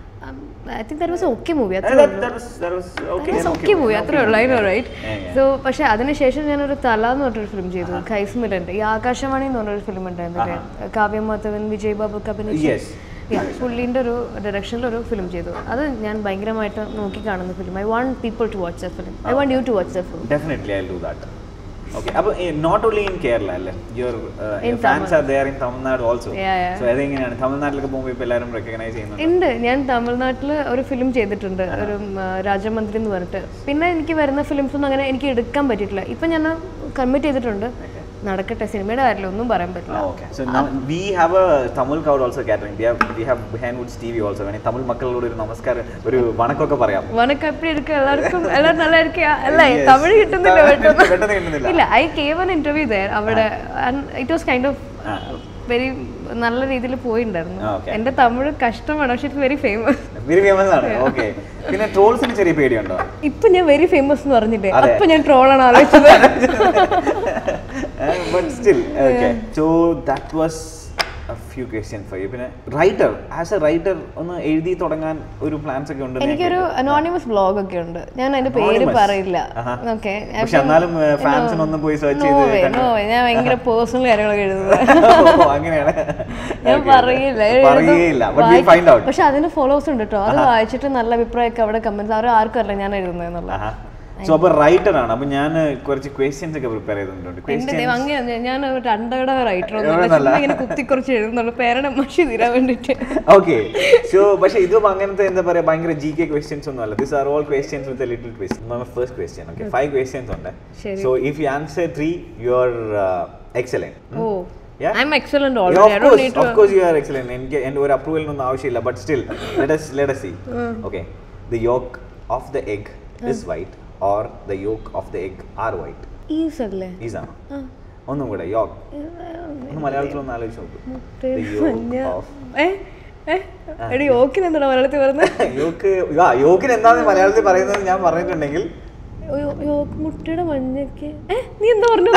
A: I think that was okay movie അത്ര ഓക്കെ മൂവി അത്രേ ഉള്ളൂ ഐ നോ റൈറ്റ് സോ പക്ഷെ അതിനുശേഷം ഞാനൊരു തല എന്ന് പറഞ്ഞൊരു ഫിലിം ചെയ്തു ഖൈസ് മിലൻ്റെ ഈ ആകാശവാണി എന്ന് പറഞ്ഞൊരു ഫിലിം ഉണ്ടായിരുന്നു കാവ്യ മാധവൻ വിജയ് ബാബു അഭിനയിച്ച
B: യെസ്
A: Yeah, പുള്ളിൻ്റെ ഒരു ഡയറക്ഷനിൽ ഒരു ഫിലിം ചെയ്തു അത് ഞാൻ ഭയങ്കരമായിട്ട് നോക്കി കാണുന്ന film I want people to watch the film I want you to watch the film
B: definitely I do that Okay, അപ്പോൾ നോട്ട് ഓൺലി ഇൻ കേരള അല്ലേ your
A: In
B: fans are there in Tamil Nadu also
A: Yeah, yeah.
B: So അതെങ്ങനെയാണ് തമിഴ്നാട്ടിലൊക്കെ പോകുമ്പോൾ ഇപ്പോൾ എല്ലാവരും recognise ചെയ്യുന്നുണ്ട്
A: ഉണ്ട് ഞാൻ തമിഴ്നാട്ടിൽ ഒരു ഫിലിം ചെയ്തിട്ടുണ്ട് ഒരു ഉം, ആ, രാജമന്ത്രി എന്ന് പറഞ്ഞിട്ട് പിന്നെ എനിക്ക് വരുന്ന ഫിലിംസ് ഒന്നും അങ്ങനെ എനിക്ക് എടുക്കാൻ പറ്റിയിട്ടില്ല ഇപ്പം ഞാൻ കമ്മിറ്റ് ചെയ്തിട്ടുണ്ട് നടക്കട്ടെ സിനിമയുടെ കാര്യത്തിൽ ഒന്നും പറയാൻ പറ്റില്ല
B: okay so we have a Tamil crowd also catering we have we have Behindwoods T V also വേണമെങ്കിൽ തമിഴ് മക്കളോട് ഒരു നമസ്കാരം ഒരു വണക്കമൊക്കെ പറയാം
A: വണക്കം എപ്പടി എടുക്കുക എല്ലാവർക്കും എല്ലാവരും നല്ല ഇരിക്കുക അല്ല
B: Yes.
A: തമിഴ് കിട്ടുന്നില്ല
B: പെട്ടെന്ന്
A: പെട്ടെന്ന്
B: കിട്ടുന്നില്ല.
A: ഇല്ല I gave an interview there അവിടെ ഇറ്റ് വാസ് കൈൻഡ് ഓഫ്
B: ആ.
A: വെരി നല്ല രീതിയിൽ പോയിണ്ടായിരുന്നു
B: ആ, okay.
A: എന്റെ തമിഴ് കഷ്ടമാണ് പക്ഷെ it's very famous
B: very famous ആണ് ഓക്കെ പിന്നെ ട്രോൾസിന് ചെറിയ പേടിയുണ്ടോ
A: ഇപ്പൊ ഞാൻ വെരി ഫേമസ് എന്ന് പറഞ്ഞില്ലേ
B: അതെ.
A: അപ്പൊ ഞാൻ ട്രോളാണ് ആലോചിച്ചത്
B: but still okay so that was a few questions for you പിന്നെ റൈറ്റർ ആസ് എ റൈറ്റർ ഒന്ന് എഴുതി തുടങ്ങാൻ ഒരു പ്ലാൻസ് ഒക്കെ ഉണ്ട്
A: എനിക്കൊരു അനോണിമസ് ബ്ലോഗ് ഒക്കെ ഉണ്ട് ഞാൻ അതിന്റെ പേര്
B: Anonymous?
A: പറയില്ല
B: ആഹാ.
A: ഓക്കെ
B: പക്ഷെ എന്നാലും ഫാൻസിനൊന്നും പോയി സെർച്ച് ചെയ്ത് കണ്ട്-
A: ഞാൻ ഭയങ്കര പേഴ്സണൽ കാര്യങ്ങളൊക്കെ എഴുതുന്നത്
B: ഓ, അങ്ങനെയാണ്
A: ഞാൻ
B: Okay.
A: പറയില്ല
B: പറയേയില്ല ബട്ട് വി ഫൈൻഡ് ഔട്ട്
A: പക്ഷെ അതിന് ഫോളോവേഴ്സ് ഉണ്ട് കേട്ടോ അത് വായിച്ചിട്ട് നല്ല അഭിപ്രായമൊക്കെ അവിടെ കമന്റ്സ് അവർ ആർക്കും അറിയില്ല ഞാൻ എഴുതുന്നത് എന്നുള്ള
B: സോ അപ്പൊ റൈറ്റർ ആണ് അപ്പൊ ഞാൻ കുറച്ച് ക്വസ്റ്റ്യൻസ് ഒക്കെ പ്രിപ്പയർ ചെയ്തിട്ടുണ്ട്
A: എന്റെ
B: ക്വസ്റ്റ്യൻ
A: ദൈവം അങ്ങനെ ഞാൻ രണ്ടയുടെ റൈറ്റർ
B: എവിടുന്നല്ല?
A: ഒന്നും ഇങ്ങനെ കുത്തിക്കുറച്ച് എഴുതുന്നുള്ളൂ പേരുടെ മഷി തീരാൻ വേണ്ടിട്ട്
B: ഓക്കെ സോ പക്ഷെ ഇതും അങ്ങനത്തെ എന്താ പറയാ ഭയങ്കര ജി കെ ക്വസ്റ്റ്യൻസ് ഒന്നും അല്ല this are all questions with little twist first question okay five questions ഉണ്ട്
A: ശരി.
B: So if you answer three you are excellent
A: oh
B: Yeah?
A: I am excellent
B: Yeah,
A: already I
B: of
A: don't
B: course,
A: need
B: of
A: to
B: course you are excellent. എനിക്ക് എൻ്റെ ഒരു അപ്രൂവലിനൊന്നും ആവശ്യമില്ല but still let us let us see okay the yolk of the egg is white or the yolk of the egg are white
A: is അല്ലേ
B: ഈസാണ് ഒന്നും കൂടെ yoke ഒന്ന് മലയാളത്തിലൊന്ന് ആലോചിച്ച് നോക്ക് the
A: മഞ്ഞ
B: yolk of
A: ഏ ഏ എടി ഓക്കിന് എന്താണ് മലയാളത്തിൽ പറയുന്നത്
B: യോക്ക് ആ യോക്കിന് എന്താന്ന് മലയാളത്തിൽ പറയുന്നത് ഞാൻ പറഞ്ഞിട്ടുണ്ടെങ്കിൽ
A: യോക്ക് മുട്ടയുടെ മഞ്ഞക്ക് ഏ നീ എന്താ പറഞ്ഞു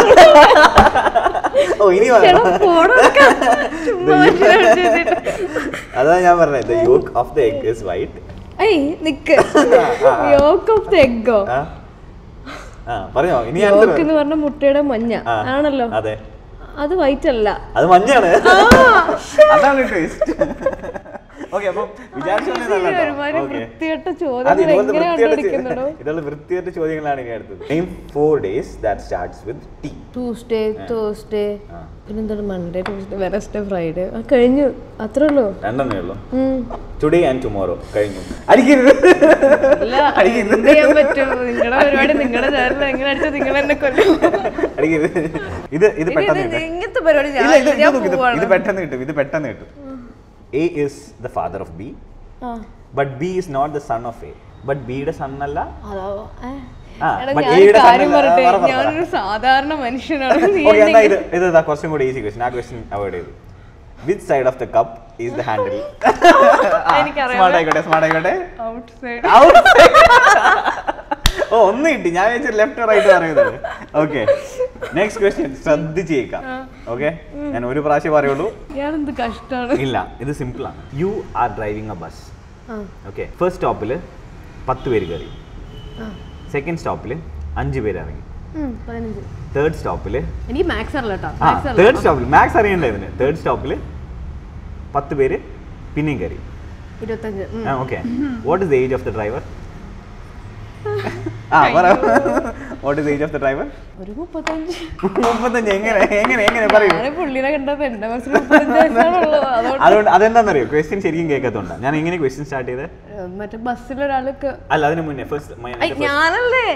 B: ഓ ഇനി
A: ചേട്ടാ,
B: പറയാം.
A: phone എടുക്കാം. ചുമ്മാ മനുഷ്യനെ അടിച്ച് വെച്ചിട്ട്.
B: അതാ ഞാൻ പറഞ്ഞത് the yolk of the egg is white
A: ഏയ് നിക്ക് യോക്ക് ഓഫ് ദ എഗ്ഗോ
B: ആ ആ പറഞ്ഞോ ഇനി
A: യോക്ക്
B: ആൻസർ
A: എന്ന് പറഞ്ഞ മുട്ടയുടെ മഞ്ഞ
B: ആ.
A: ആണല്ലോ
B: അതെ
A: അത് വൈറ്റ് അല്ല
B: അത് മഞ്ഞാണ് അതാണ് ട്വിസ്റ്റ് ഓക്കെ അപ്പം വിചാരിച്ചോളെ
A: ഒരുമാതിരി വൃത്തികെട്ട
B: അത്
A: ചോദ്യങ്ങൾ
B: ഇതുപോലത്തെ
A: എങ്ങനെ
B: വൃത്തികെട്ട
A: കണ്ടുപിടിക്കുന്നുണ്ടോ
B: ചോ- ഇതുള്ള വൃത്തികെട്ട ചോദ്യങ്ങളാണ് ഇനി അടുത്തത് name four days that starts with T
A: Tuesday Thursday
B: ആ.
A: പിന്നെന്താണ് മൺഡേ ട്യൂസ്ഡേ വെനസ്ഡേ ഫ്രൈഡേ ആ കഴിഞ്ഞു അത്രേ ഉള്ളൂ
B: രണ്ടെണ്ണേ ഉള്ളൂ
A: ഉം.
B: ടുഡേ ആൻഡ് ടുമോറോ കഴിഞ്ഞു അടിക്കരുത്
A: ഇല്ല, എന്ത് ചെയ്യാൻ പറ്റും നിങ്ങളുടെ പരിപാടി നിങ്ങളുടെ ചാനൽ എങ്ങനെ അടിച്ചാൽ നിങ്ങൾ എന്നെ കൊല്ലും
B: അടിക്കരുത് ഇത് ഇത്
A: ഇനി
B: പെട്ടെന്ന്
A: ഇത്
B: കിട്ടും
A: ഇങ്ങനത്തെ പരിപാടി ഞാൻ
B: ഇല്ല ഇത് ഇത്
A: ഞാൻ
B: നോക്ക്, ഇത്
A: പോവാണ്.
B: ഇത് പെട്ടെന്ന് കിട്ടും ഇത് പെട്ടെന്ന് കിട്ടും A is the father of B
A: ആ,
B: but B is not the son of A but ബിയുടെ സൺ അല്ല
A: അതാ, ഏ.
B: ആ,
A: എടാ,
B: but
A: ഞാൻ
B: A യുടെ
A: കാര്യം
B: കണ്ണിൽ-
A: പറയട്ടെ
B: ആ, പറ, പറ, പറ.
A: ഞാനൊരു സാധാരണ മനുഷ്യനാണ് നീ
B: ഓക്കെ എന്നാ
A: എന്നെ
B: ഇത് ഇത് ഇതാ കുറച്ചും കൂടി ഈസി ക്വസ്റ്റ്യൻ ആ ക്വസ്റ്റ്യൻ അവോയ്ഡ് ചെയ്തു with side of the cup is the handle
A: എനിക്കറിയാം.
B: സ്മാർട്ട് ആയിക്കോട്ടെ സ്മാർട്ട് ആയിക്കോട്ടെ
A: outside.
B: ഓ ഒന്ന് കിട്ടി ഞാൻ വെച്ച് ലെഫ്റ്റ് റൈറ്റ് പറയുന്നത് ഓക്കെ നെക്സ്റ്റ് ക്വസ്റ്റ്യൻ ശ്രദ്ധിച്ച് കേൾക്കാം ഓക്കെ ഞാൻ ഒരു പ്രാവശ്യം പറയുള്ളൂ
A: ഇയാളെന്ത് കഷ്ടാണ്
B: ഇല്ല ഇത് സിമ്പിൾ ആണ് you are driving a bus
A: ആ,
B: ഓക്കെ ഫസ്റ്റ് സ്റ്റോപ്പിൽ പത്ത് പേര് കയറി
A: ആ.
B: സെക്കൻഡ് സ്റ്റോപ്പിൽ അഞ്ച് പേര് ഇറങ്ങി
A: ഉം, പതിനഞ്ച്
B: തേർഡ് സ്റ്റോപ്പിൽ
A: എനിക്ക് മാത്സ് അറിയില്ല കേട്ടോ
B: ആ
A: മാത്സ്
B: തേർഡ് സ്റ്റോപ്പിൽ മാത്സ് അറിയണ്ട ഇതിന് തേർഡ് സ്റ്റോപ്പിൽ പത്ത് പേര് പിന്നെയും കയറി
A: ഇരുപത്തഞ്ച് ഉം.
B: Okay what is age of the driver ആ പറ what is age of the driver
A: ഒരു മുപ്പത്തഞ്ച്
B: മുപ്പത്തഞ്ച് എങ്ങനെ എങ്ങനെ എങ്ങനെ പറയൂ
A: ഞാൻ പുള്ളിനെ കണ്ടത് എന്റെ മനസ്സിൽ മുപ്പത്തഞ്ച് വയസ്സാണുള്ളത് അതുകൊണ്ട്
B: അതുകൊണ്ട് അതെന്താണെന്നറിയോ ക്വസ്റ്റ്യൻ ശരിക്കും കേൾക്കാത്തതുകൊണ്ട് ഞാൻ എങ്ങനെ ക്വസ്റ്റ്യൻ സ്റ്റാർട്ട് ചെയ്തത്
A: ഏ, മറ്റേ ബസ്സിൽ ഒരാൾക്ക്
B: അല്ല അതിന് മുന്നേ ഫസ്റ്റ്
A: ഞാനല്ലേ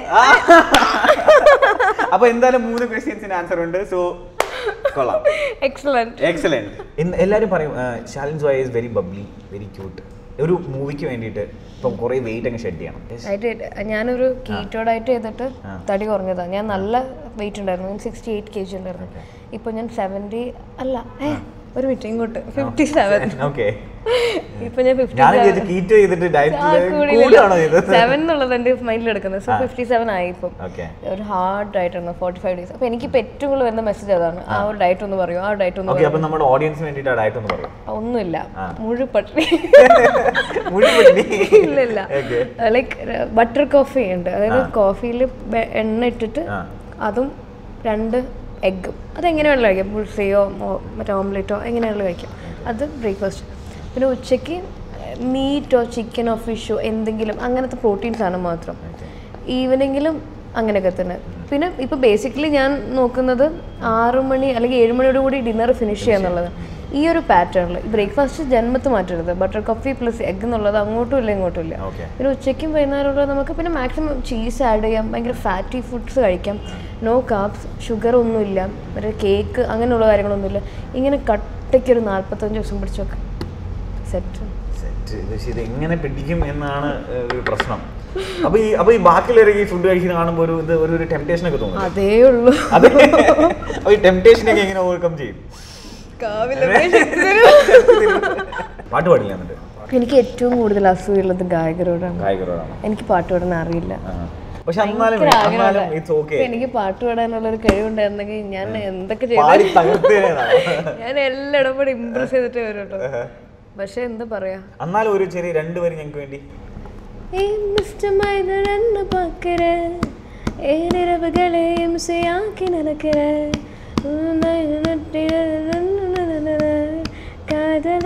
B: അപ്പൊ എന്തായാലും മൂന്ന് ക്വസ്റ്റ്യൻസിന് ആൻസർ ഉണ്ട് സോ കൊള്ളാം
A: എക്സലന്റ്
B: എക്സലന്റ് ഇന്ന് എല്ലാവരും പറയും Shaalin Zoya is very bubbly very cute ഒരു മൂവിക്ക് വേണ്ടിയിട്ട് ഇപ്പം കുറേ വെയിറ്റ് അങ്ങ് ഷെഡ് ചെയ്യണം Yes.
A: ആയിട്ട് ഞാനൊരു കീറ്റോ ഡയറ്റ് ചെയ്തിട്ട്
B: ആ.
A: തടി കുറഞ്ഞതാണ് ഞാൻ നല്ല വെയിറ്റ് ഉണ്ടായിരുന്നു ഞാൻ സിക്സ്റ്റി എയ്റ്റ് കെ ജി ഉണ്ടായിരുന്നു ഇപ്പൊ ഞാൻ സെവൻറ്റി അല്ല ഏ ഒരു മിനിറ്റ് ഇങ്ങോട്ട് ഫിഫ്റ്റി സെവൻ
B: ഓക്കെ
A: ഇപ്പൊ ഞാൻ ഫിഫ്റ്റി
B: ഞാൻ വിചാരിച്ചു കീറ്റ് ചെയ്തിട്ട് ഡയറ്റ് കൂടാണോ ചെയ്തത്
A: സെവൻ എന്നുള്ളത് എന്റെ മൈൻഡിൽ എടുക്കുന്നത് സോ ഫിഫ്റ്റി സെവൻ ആയി ഇപ്പം
B: ഓക്കെ
A: ഒരു ഹാർഡ് ഡയറ്റ് ആണ് ഫോർട്ടി ഫൈവ് ഡേയ്സ് അപ്പൊ എനിക്ക് ഏറ്റവും കൂടുതൽ വരുന്ന മെസ്സേജ് അതാണ് ആ ഒരു ഡയറ്റ് ഒന്ന് പറയൂ ആ ഡയറ്റ് ഒന്ന്
B: ഓക്കെ
A: പറയൂ
B: അപ്പൊ നമ്മുടെ ഓഡിയൻസിന് വേണ്ടിയിട്ട് ഡയറ്റ് ഒന്ന് പറയും
A: ഒന്നുമില്ല
B: ആ.
A: മുഴു പട്ടിണി
B: മുഴുവൻ
A: ഇല്ല ഇല്ല
B: Okay.
A: ലൈക്ക് ബട്ടർ കോഫി ഉണ്ട് അതായത് കോഫിയിൽ എണ്ണ ഇട്ടിട്ട്
B: ആ.
A: അതും രണ്ട് എഗ്ഗും അതെങ്ങനെ വേണമെങ്കിലും കഴിക്കാം പുൾസയോ മറ്റേ ഓംലെറ്റോ എങ്ങനെ വേണമെങ്കിലും കഴിക്കാം അത് ബ്രേക്ക്ഫാസ്റ്റ് പിന്നെ ഉച്ചയ്ക്ക് മീറ്റോ ചിക്കനോ ഫിഷോ എന്തെങ്കിലും അങ്ങനത്തെ പ്രോട്ടീൻസ് ആണ് മാത്രം ഈവനിങ്ങിലും അങ്ങനെയൊക്കെ തന്നെ പിന്നെ ഇപ്പോൾ ബേസിക്കലി ഞാൻ നോക്കുന്നത് ആറ് മണി അല്ലെങ്കിൽ ഏഴ് മണിയോട് കൂടി ഡിന്നർ ഫിനിഷ് ചെയ്യാന്നുള്ളത് ഈ ഒരു പാറ്റേണിൽ ബ്രേക്ക്ഫാസ്റ്റ് ജന്മത്ത് മാറ്റരുത് ബട്ടർ കോഫി പ്ലസ് എഗ് എന്നുള്ളത് അങ്ങോട്ടും ഇല്ല ഇങ്ങോട്ടും ഇല്ല
B: ഓക്കെ
A: പിന്നെ ഉച്ചയ്ക്കും വൈകുന്നേരമുള്ള നമുക്ക് പിന്നെ മാക്സിമം ചീസ് ആഡ് ചെയ്യാം ഭയങ്കര ഫാറ്റി ഫുഡ്സ് കഴിക്കാം നോ കാപ്സ് ഷുഗർ ഒന്നുമില്ല മറ്റേ കേക്ക് അങ്ങനെയുള്ള കാര്യങ്ങളൊന്നുമില്ല ഇങ്ങനെ കട്ടയ്ക്ക് ഒരു നാൽപ്പത്തഞ്ച് ദിവസം പിടിച്ചൊക്കെ സെറ്റ്
B: സെറ്റ് പക്ഷേ ഇത് എങ്ങനെ പിടിക്കും എന്നാണ് ഏഹ്, ഒരു പ്രശ്നം അപ്പൊ ഈ അപ്പൊ ഈ ബാക്കിയുള്ളവരൊക്കെ ഈ ഫുഡ് കഴിക്കുന്ന കാണുമ്പോൾ ഒരു ഇത് ഒരു ഒരു ടെംപ്ടേഷൻ ഒക്കെ തോന്നും
A: അതേ ഉള്ളൂ
B: അതെ അപ്പൊ ഈ ടെംപ്ടേഷനൊക്കെ എങ്ങനെ ഓവർകം ചെയ്യും പാട്ട് പാടില്ല എന്നിട്ട്
A: എനിക്ക് ഏറ്റവും കൂടുതൽ അസൂയുള്ളത് ഗായകരോടാണ്
B: ഗായകരോടാണ്
A: എനിക്ക് പാട്ട് പാടാൻ അറിയില്ല
B: പക്ഷെ എന്നാലും
A: ഭയങ്കര
B: എന്നാലും
A: ആഗ്രഹമുണ്ട്.
B: ഇറ്റ്സ് ഓക്കെ
A: ഇപ്പൊ എനിക്ക് പാട്ട് പാടാനുള്ള ഒരു കഴിവുണ്ടായിരുന്നെങ്കിൽ ഞാൻ എന്തൊക്കെ ചെയ്തു
B: പാടി തകർത്തേനാണ്
A: ഞാൻ എല്ലായിടം കൂടെ ഇമ്പ്രസ് ചെയ്തിട്ട് വരും കേട്ടോ പക്ഷെ എന്താ പറയാ
B: എന്നാലും ഒരു ചെറിയ രണ്ടുപേരും ഞങ്ങൾക്ക് വേണ്ടി
A: ஏய் மிஸ்டர் மைனர் என்ன பார்க்கிற ஏன் இரவுகளை இம்சையாக்கி நடக்கிற உன்னை நட்டிட காதல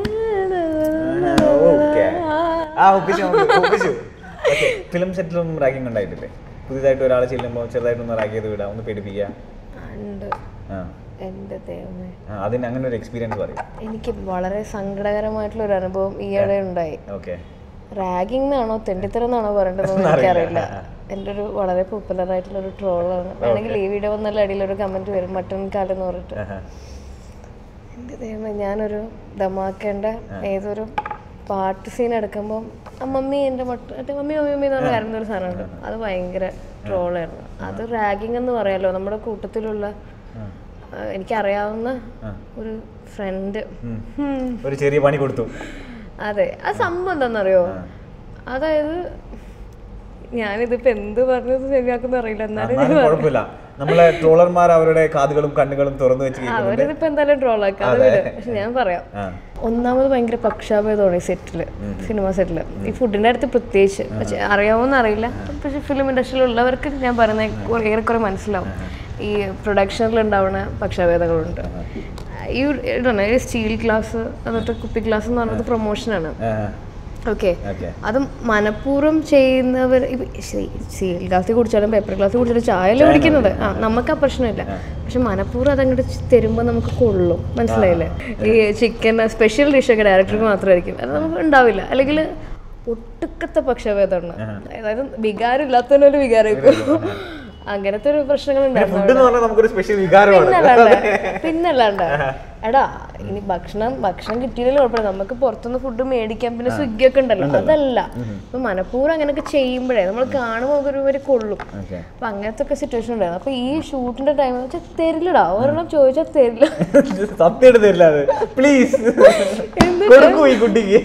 B: ഓക്കെ ആ ഒപ്പിച്ചു നമുക്ക് ഒപ്പിച്ചു ഓക്കെ ഫിലിം സെറ്റിലൊന്നും റാഗിങ് ഉണ്ടായിട്ടില്ലേ പുതിയതായിട്ട് ഒരാളെ ചെല്ലുമ്പോൾ ചെറുതായിട്ടൊന്ന് റാഗ് ചെയ്ത് വിടാം ഒന്ന് പേടിപ്പിക്കുക
A: ഉണ്ട്
B: ആ
A: എൻ്റെ ദൈവമേ
B: ആ, അതിന് അങ്ങനെ ഒരു എക്സ്പീരിയൻസ് പറയും
A: എനിക്ക് വളരെ സങ്കടകരമായിട്ടുള്ള ഒരു അനുഭവം ഈയിടെ ഉണ്ടായി
B: ഓക്കെ
A: റാഗിംഗ് എന്നാണോ തെണ്ടിത്തരം എന്നാണോ പറയേണ്ടതെന്ന് എനിക്കറിയില്ല എൻ്റെ ഒരു വളരെ പോപ്പുലർ ആയിട്ടുള്ള ഒരു ട്രോളാണ് വേണമെങ്കിൽ ഈ വീഡിയോ വന്നാൽ അടിയിൽ ഒരു കമന്റ് വരും മട്ടൺ കാലെന്ന് പറഞ്ഞിട്ട് എൻ്റെ ദൈവമേ ഞാനൊരു ധമാക്കേണ്ട ഏതൊരു പാട്ട് സീൻ എടുക്കുമ്പം ആ മമ്മി എൻ്റെ മട്ട മറ്റേ മമ്മി മമ്മി മമ്മി എന്ന് പറഞ്ഞ കരുന്ന ഒരു സാധനമുണ്ട് അത് ഭയങ്കര ട്രോളായിരുന്നു അത് റാഗിങ് എന്ന് പറയാലോ നമ്മുടെ കൂട്ടത്തിലുള്ള ആ, എനിക്കറിയാവുന്ന ഒരു ഫ്രണ്ട്
B: ഒരു ചെറിയ പണി കൊടുത്തു
A: അതെ ആ സംഭവം എന്താണെന്നറിയോ അതായത് ഞാനിതിപ്പോ എന്ത് പറഞ്ഞത് ശരിയാക്കുന്ന അറിയില്ല എന്നാലും
B: എന്നാലും കുഴപ്പമില്ല നമ്മളെ ട്രോളർമാർ അവരുടെ കാതുകളും കണ്ണുകളും തുറന്നു വെച്ച് കേൾക്കുന്നുണ്ട്
A: അവരിതിപ്പോ എന്തായാലും ട്രോളാക്കാം അത് വിട് പക്ഷെ ഞാൻ പറയാം
B: ആ
A: ഒന്നാമത് ഭയങ്കര പക്ഷാഭേദമാണ് ഈ സെറ്റില് സിനിമ സെറ്റില് ഈ ഫുഡിന്റെ അടുത്ത് പ്രത്യേകിച്ച് പക്ഷെ അറിയാമോന്ന് അറിയില്ല പക്ഷെ ഫിലിം ഇൻഡസ്ട്രിയിൽ ഉള്ളവർക്ക് ഞാൻ പറയുന്ന ഏറെക്കുറെ മനസ്സിലാവും ഈ പ്രൊഡക്ഷനിൽ ഉണ്ടാവുന്ന പക്ഷാഭേദങ്ങളുണ്ട് ഈ ഇതാണ് ഈ സ്റ്റീൽ ഗ്ലാസ് എന്നിട്ട് കുപ്പി ഗ്ലാസ് എന്ന് പറയുന്നത് പ്രൊമോഷനാണ് ഓക്കെ
B: ഓക്കെ
A: അത് മനഃപൂർവ്വം ചെയ്യുന്നവർ സ്റ്റീൽ ഗ്ലാസ്സിൽ കുടിച്ചാലും പേപ്പർ ഗ്ലാസ്സിൽ കുടിച്ചാലും ചായ അല്ലേ കുടിക്കുന്നത് ആ നമുക്ക് ആ പ്രശ്നമില്ല പക്ഷെ മനഃപൂർവ്വം അതങ്ങോട്ട് തരുമ്പോൾ നമുക്ക് കൊള്ളും മനസ്സിലായില്ലേ ഈ ചിക്കൻ സ്പെഷ്യൽ ഡിഷൊക്കെ ഡയറക്ടർക്ക് മാത്രമായിരിക്കും അത് നമുക്ക് ഉണ്ടാവില്ല അല്ലെങ്കിൽ ഒട്ടുക്കത്തെ പക്ഷഭേദമാണ് അതായത് വികാരം ഇല്ലാത്തതിനൊരു വികാരം ഇപ്പൊ അങ്ങനത്തെ ഒരു പ്രശ്നങ്ങൾ ഉണ്ടായിരുന്നു
B: ഫുഡ് എന്ന് പറഞ്ഞാൽ നമുക്കൊരു സ്പെഷ്യൽ വികാരമാണ്
A: പിന്നല്ലാണ്ട് പിന്നല്ലാണ്ട് എടാ ഇനി ഭക്ഷണം ഭക്ഷണം കിട്ടിയില്ലെങ്കിൽ കുഴപ്പമില്ല നമുക്ക് പുറത്തുനിന്ന് ഫുഡ് മേടിക്കാം പിന്നെ സ്വിഗ്ഗി ഒക്കെ ഉണ്ടല്ലോ അതല്ല ഇപ്പൊ മനഃപൂർവ്വം അങ്ങനെയൊക്കെ ചെയ്യുമ്പോഴേ നമ്മൾ കാണുമ്പോൾ നമുക്കൊരു ഒരു കൊള്ളും
B: ഓക്കെ
A: അപ്പൊ അങ്ങനത്തെ ഒക്കെ സിറ്റുവേഷൻ ഉണ്ടായിരുന്നു അപ്പൊ ഈ ഷൂട്ടിന്റെ ടൈം വെച്ചാൽ തരില്ലടാ ഒരെണ്ണം ചോദിച്ചാൽ തരില്ല
B: സത്യം തരില്ല അത് പ്ലീസ് കൊടുക്കൂ ഈ കുട്ടിക്ക്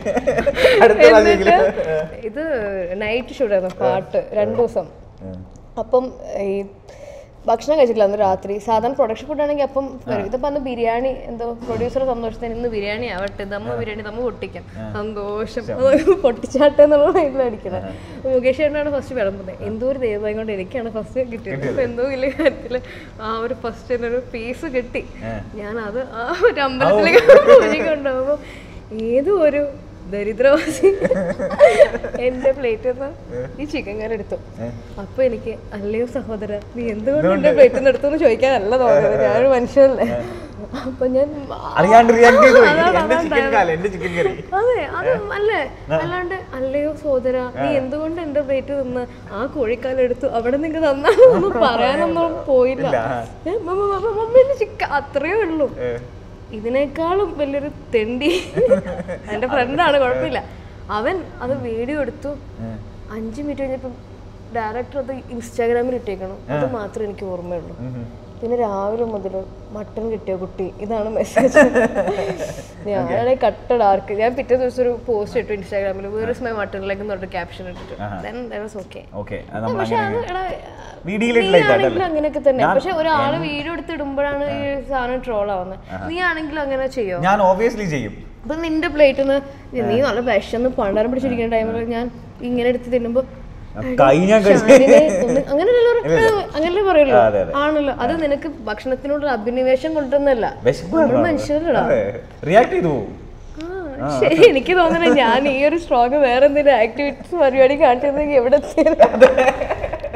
B: അടുത്ത പ്രാവശ്യമെങ്കിലും
A: ഇത് നൈറ്റ് ഷൂട്ട് ആയിരുന്നു പാട്ട് രണ്ടു ദിവസം അപ്പം ഈ ഭക്ഷണം കഴിച്ചിട്ടില്ല അന്ന് രാത്രി സാധാരണ പ്രൊഡക്ഷൻ ഫുഡ് ആണെങ്കിൽ അപ്പം വരും ഇതിപ്പോ അന്ന് ബിരിയാണി എന്തോ പ്രൊഡ്യൂസർ സന്തോഷത്തിന് ഇന്ന് ബിരിയാണി ആവട്ടെ ദമ്മ ബിരിയാണി ദമ്മ പൊട്ടിക്കാം സന്തോഷം അത് പൊട്ടിച്ചാട്ടെ എന്നുള്ള മൈൻഡിൽ അടിക്കുന്നത് മുകേഷ് ചേട്ടനാണ് ഫസ്റ്റ് വിളമ്പുന്നത് എന്തോ ഒരു ദൈവം കൊണ്ട് എനിക്കാണ് ഫസ്റ്റ് കിട്ടിയത് അപ്പൊ എന്തോ വലിയ കാര്യത്തില് ആ ഒരു ഫസ്റ്റ് ഒരു പീസ് കിട്ടി ഞാൻ അത് ആ ഒരു അമ്പലത്തിലേക്ക് പൂജയ്ക്ക് കൊണ്ടുപോകുമ്പോ ഏതോ ഒരു ദരിദ്രവാസി എന്റെ പ്ലേറ്റിൽ നിന്ന് ഈ ചിക്കൻ കറി എടുത്തു അപ്പൊ എനിക്ക് അല്ലയോ സഹോദര നീ എന്തുകൊണ്ട് എന്റെ പ്ലേറ്റിൽ നിന്ന് എടുത്തു എന്ന് ചോദിക്കാനല്ല തോന്നുന്നത് ഞാനൊരു മനുഷ്യനല്ലേ അപ്പൊ ഞാൻ
B: അറിയാണ്ട് റിയാക്ട് ചെയ്തു പോയി.
A: അതാണ്,
B: എന്റെ
A: അതാണ്
B: ചിക്കൻ കാല എന്റെ ചിക്കൻ കറി
A: അതെ അത് അല്ലേ അല്ലാണ്ട് അല്ലയോ സോദര നീ എന്തുകൊണ്ട് എന്റെ പ്ലേറ്റ് നിന്ന് ആ കോഴിക്കാലം എടുത്തു അവിടെ നിങ്ങൾക്ക് തന്നാണെന്നൊന്നും പറയാനൊന്നും പോയില്ല ഞാൻ മമ്മ, മമ്മ, മമ്മീന്റെ ചിക്കൻ അത്രയേ ഉള്ളൂ ഇതിനേക്കാളും വലിയൊരു തെണ്ടി എന്റെ ഫ്രണ്ടാണ് കുഴപ്പമില്ല അവൻ അത് വീഡിയോ എടുത്തു അഞ്ച് മിനിറ്റ് കഴിഞ്ഞപ്പം ഡയറക്ടർ അത് ഇൻസ്റ്റാഗ്രാമിൽ ഇട്ടേക്കണം അത് മാത്രമേ എനിക്ക് ഓർമ്മയുള്ളൂ പിന്നെ രാവിലെ മുതൽ മട്ടൺ കിട്ടിയ കുട്ടി ഇതാണ് മെസ്സേജ് ഞാനാണെ കട്ട ഡാർക്ക് ഞാൻ പിറ്റേ ദിവസം ഒരു പോസ്റ്റ് ഇട്ടു ഇൻസ്റ്റാഗ്രാമിൽ where is my mutton leg എന്ന് പറഞ്ഞിട്ട് ക്യാപ്ഷൻ ഇട്ടിട്ട് then that was okay
B: okay അത് നമ്മൾ
A: പക്ഷെ അത് എടാ
B: വീഡിയോയിലിട്ടില്ല
A: നീയാണെങ്കിലും അങ്ങനെയൊക്കെ തന്നെ പക്ഷെ ഒരാള് വീഡിയോ എടുത്ത് ഇടുമ്പോഴാണ് ഈ സാധനം ട്രോൾ ആവുന്നത് നീ ആണെങ്കിലും അങ്ങനെ ചെയ്യോ
B: ഞാൻ ഓബിയസ്ലി ചെയ്യും
A: അപ്പൊ നിന്റെ പ്ലേറ്റിൽ നിന്ന് നീ നല്ല വിശന്ന് പണ്ടാരം പിടിച്ചിരിക്കുന്ന ടൈമിൽ ഞാൻ ഇങ്ങനെ എടുത്ത് തിന്നുമ്പോ
B: കൈ ഞാൻ കഴിച്ചു
A: ഷാനിനെ ഒന്ന്- അങ്ങനെയല്ലല്ലോ ഒരു- അങ്ങനല്ലേ പറയുള്ളൂ
B: അതെ, അതെ.
A: ആണല്ലോ അത് നിനക്ക് ഭക്ഷണത്തിനോട് അഭിനിവേശം കൊണ്ടുവന്നല്ല നമ്മൾ മനുഷ്യരല്ലടാ
B: റിയാക്ട് ചെയ്തു പോകും
A: ആ, ശരി എനിക്ക് തോന്നുന്നത് ഞാൻ ഈ ഒരു സ്ട്രോങ് വേറെ എന്തെങ്കിലും ആക്ടിവിറ്റീസ് പരിപാടി കാണിച്ചിരുന്നെങ്കിൽ എവിടെ എത്തിയത്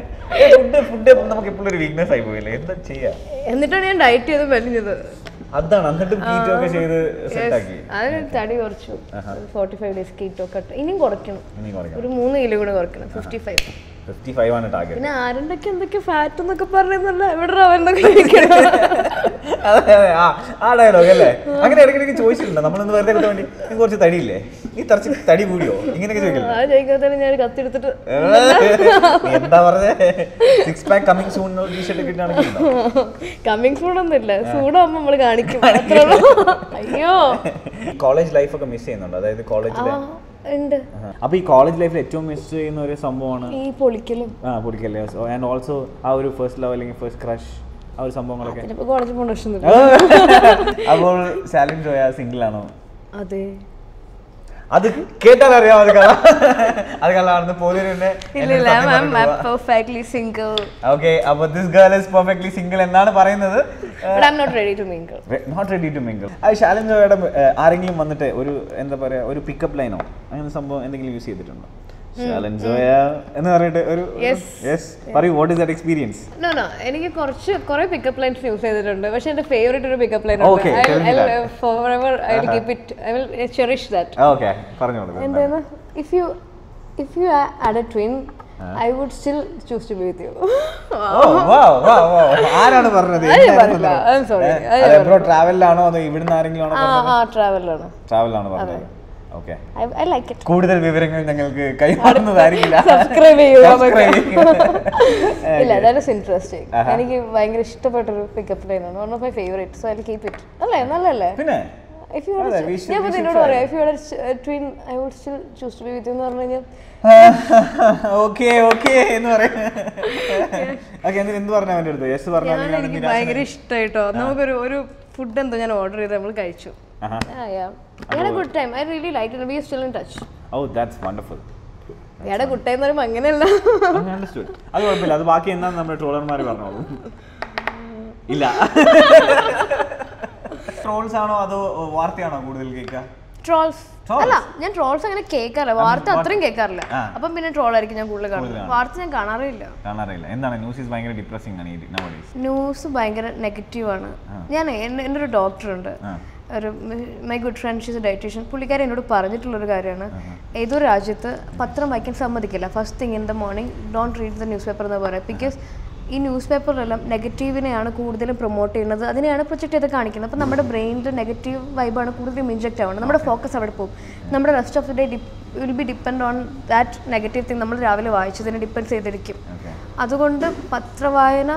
B: ഫുഡ് ഫുഡ് നമുക്ക് എപ്പോഴും ഒരു വീക്ക്നെസ് ആയി പോയില്ലേ എന്താ ചെയ്യാ
A: എന്നിട്ടാണ് ഞാൻ ഡയറ്റ് ചെയ്ത് മെലിഞ്ഞത്
B: അതാണ് എന്നിട്ടും കീറ്റോ ഒക്കെ ചെയ്ത് സെറ്റാക്കി
A: അതിന് തടി കുറച്ചു ഫോർട്ടി ഫൈവ് ഡേയ്സ് കീറ്റോ ഒക്കെ ഇട്ട് ഇനിയും കുറയ്ക്കണം
B: ഇനി കുറയ്ക്കണം
A: ഒരു മൂന്ന് കിലോ കൂടെ കുറയ്ക്കണം ഫിഫ്റ്റി ഫൈവ്
B: ഫിഫ്റ്റി ഫൈവ് ആണ് ടാർഗറ്റ്
A: പിന്നെ ആരുണ്ടൊക്കെ എന്തൊക്കെ ഫാറ്റ് എന്നൊക്കെ പറയുന്നല്ല എവിടെ അവനൊക്കെ കഴിക്കണം
B: അതെ അതെ ആ ആ ഡയലോഗ് അല്ലേ അങ്ങനെ ഇടയ്ക്കിടയ്ക്ക് ചോദിച്ചിട്ടുണ്ടോ നമ്മളൊന്ന് വെറുതെ കിട്ടാൻ വേണ്ടി "നിനക്ക് കുറച്ച് തടിയില്ലേ നീ തറച്ച് തടി കൂടിയോ ഇങ്ങനെയൊക്കെ ചോദിക്കില്ല
A: ആ ചോദിക്കാത്തന്നെ ഞാൻ കത്തെടുത്തിട്ട്
B: നീ എന്താ പറഞ്ഞേ six pack coming soon T shirt ഒക്കെ ഇട്ടാണെങ്കിൽ
A: കമ്മിങ് സൂൺ ഒന്നും ഇല്ല സൂടാകുമ്പോ നമ്മള് കാണിക്കും അത്രേ ഉള്ളൂ. അയ്യോ
B: കോളേജ് ലൈഫ് ഒക്കെ മിസ് ചെയ്യുന്നുണ്ട് അതായത് കോളേജിലെ
A: ആ, ഉണ്ട്
B: അപ്പൊ ഈ കോളേജ് ലൈഫിൽ ഏറ്റവും മിസ് ചെയ്യുന്ന ഒരു സംഭവമാണ്
A: ഈ പൊളിക്കലും
B: ആ പൊടിക്കല്ലേ ആൻഡ് ഓൾസോ ആ ഒരു ഫസ്റ്റ് ലവ് അല്ലെങ്കിൽ ഫസ്റ്റ് ക്രഷ് ആ ഒരു സംഭവങ്ങളൊക്കെ
A: പിന്നെ ഇപ്പൊ കോളേജിൽ പോകേണ്ട ആവശ്യമൊന്നുമില്ല
B: അപ്പോൾ സാലിൻ ജോയ സിംഗിൾ ആണോ
A: അതെ
B: അത് കേട്ടാൽ അറിയാം അത് കഥ അത് കഥാണെന്ന് പോലും എന്നെ
A: ഇല്ല ഇല്ല പെർഫെക്റ്റ്ലി സിംഗിൾ
B: ഓക്കെ അപ്പൊ this girl is perfectly single എന്നാണ് പറയുന്നത്
A: but I am not ready to mingle
B: not ready to mingle അത് ശാലൻ ജോയുടെ ഏർ, ആരെങ്കിലും വന്നിട്ട് ഒരു എന്താ പറയാ ഒരു പിക്കപ്പ് ലൈനോ അങ്ങനെ സംഭവം എന്തെങ്കിലും യൂസ് ചെയ്തിട്ടുണ്ടോ ശാലൻ ജോയ എന്ന് പറഞ്ഞിട്ട് ഒരു
A: Yes.
B: യെസ് പറയൂ what is that experience
A: no no എനിക്ക് കുറച്ച് കുറെ പിക്കപ്പ് ലൈൻസ് യൂസ് ചെയ്തിട്ടുണ്ട് പക്ഷെ എന്റെ ഫേവറേറ്റ് ഒരു pickup line
B: Okay, tell me that.
A: Forever I will keep it I will cherish that
B: okay പറഞ്ഞോളൂ
A: എന്താണ് if you if you had a twin I would still choose to be with you
B: oh, wow, wow, wow. ആരാണ് പറഞ്ഞത്
A: അത് ഞാൻ പറഞ്ഞില്ല. I'm sorry. അത് ഞാൻ
B: Ebro ട്രാവലിലാണോ അതോ ഇവിടുന്ന് ആരെങ്കിലും ആണോ
A: ആ ആ ട്രാവലാണ്
B: ട്രാവലിലാണോ പറഞ്ഞത് ഓക്കെ
A: ഐ ലൈക്ക് ഇറ്റ്
B: കൂടുതൽ വിവരങ്ങൾ ഞങ്ങൾക്ക് കൈമാറുന്നതായിരിക്കില്ല
A: സബ്സ്ക്രൈബ് ചെയ്യൂ
B: Subscribe ചെയ്യൂ.
A: ഇല്ല ദാറ്റ് ഇസ് ഇൻട്രസ്റ്റിംഗ് എനിക്ക് ഭയങ്കര ഇഷ്ടപ്പെട്ടൊരു പിക്കപ്പ് ലൈൻ ആണ് one of my favourite so I keep it അല്ലേ നല്ലല്ലേ
B: പിന്നെ
A: If you
B: അതെ,
A: had
B: we
A: a
B: should-
A: ഞാൻ
B: we
A: ഇപ്പൊ
B: should
A: നിന്നോട്
B: try.
A: പറയാം if you had a twin I would still choose to be with you എന്ന് പറഞ്ഞു കഴിഞ്ഞാൽ
B: ഓക്കെ ഓക്കെ എന്ന് പറയാം ഓക്കെ എന്നിട്ട് എന്ത് പറഞ്ഞു അവൻ്റെ അടുത്ത് യെസ് പറഞ്ഞു
A: ഞാൻ എനിക്ക് ഭയങ്കര ഇഷ്ടമായിട്ടോ നമുക്കൊരു ഒരു ഫുഡ് എന്തോ ഞാൻ ഓർഡർ ചെയ്ത് നമ്മൾ കഴിച്ചു good time I really like we still in touch
B: oh that's wonderful
A: ഞങ്ങളുടെ ഗുഡ് ടൈം എന്ന് പറയുമ്പോൾ അങ്ങനെയല്ല
B: അണ്ടർസ്റ്റുഡ് അത് കുഴപ്പമില്ല അത് ബാക്കി എന്താന്ന് നമ്മുടെ ട്രോളർമാർ പറഞ്ഞോളൂ ഇല്ല ട്രോൾസ് ആണോ അതോ വാർത്തയാണോ കൂടുതൽ കേൾക്കുക
A: ട്രോൾസ്
B: Trolls?
A: അല്ല ഞാൻ ട്രോൾസ് അങ്ങനെ കേൾക്കാറില്ല വാർത്ത അത്രയും കേൾക്കാറില്ല
B: ആ.
A: അപ്പം പിന്നെ ട്രോൾ ആയിരിക്കും ഞാൻ കൂടുതൽ
B: കൂടുതൽ
A: കാണുന്നത് വാർത്ത ഞാൻ കാണാറില്ല
B: കാണാറില്ല എന്താണ് ന്യൂസ് ഈസ് ഭയങ്കര ഡിപ്രസിംഗ് ആണ് ഈ നവഡേയ്സ്
A: ന്യൂസ് ഭയങ്കര നെഗറ്റീവാണ് ഞാൻ എൻ്റെ എൻ്റെ ഒരു ഡോക്ടറുണ്ട്
B: ആ.
A: ഒരു my good friend she's a dietician പുള്ളിക്കാരി എന്നോട് പറഞ്ഞിട്ടുള്ളൊരു കാര്യമാണ് ഏതൊരു രാജ്യത്ത് പത്രം വായിക്കാൻ സമ്മതിക്കില്ല first thing in the morning don't read the newspaper എന്ന് പറയാം ബിക്കോസ് ഈ ന്യൂസ് പേപ്പറിലെല്ലാം നെഗറ്റീവിനെയാണ് കൂടുതലും പ്രൊമോട്ട് ചെയ്യുന്നത് അതിനെയാണ് പ്രൊജക്റ്റ് ചെയ്ത് കാണിക്കുന്നത് അപ്പോൾ നമ്മുടെ ബ്രെയിനിൽ നെഗറ്റീവ് വൈബാണ് കൂടുതലും ഇൻജെക്റ്റ് ആവുന്നത് നമ്മുടെ ഫോക്കസ് അവിടെ പോകും നമ്മുടെ rest of the day will be depend on that negative thing നമ്മൾ രാവിലെ വായിച്ചതിനെ ഡിപ്പെൻഡ് ചെയ്തിരിക്കും
B: ഓക്കെ
A: അതുകൊണ്ട് പത്രവായന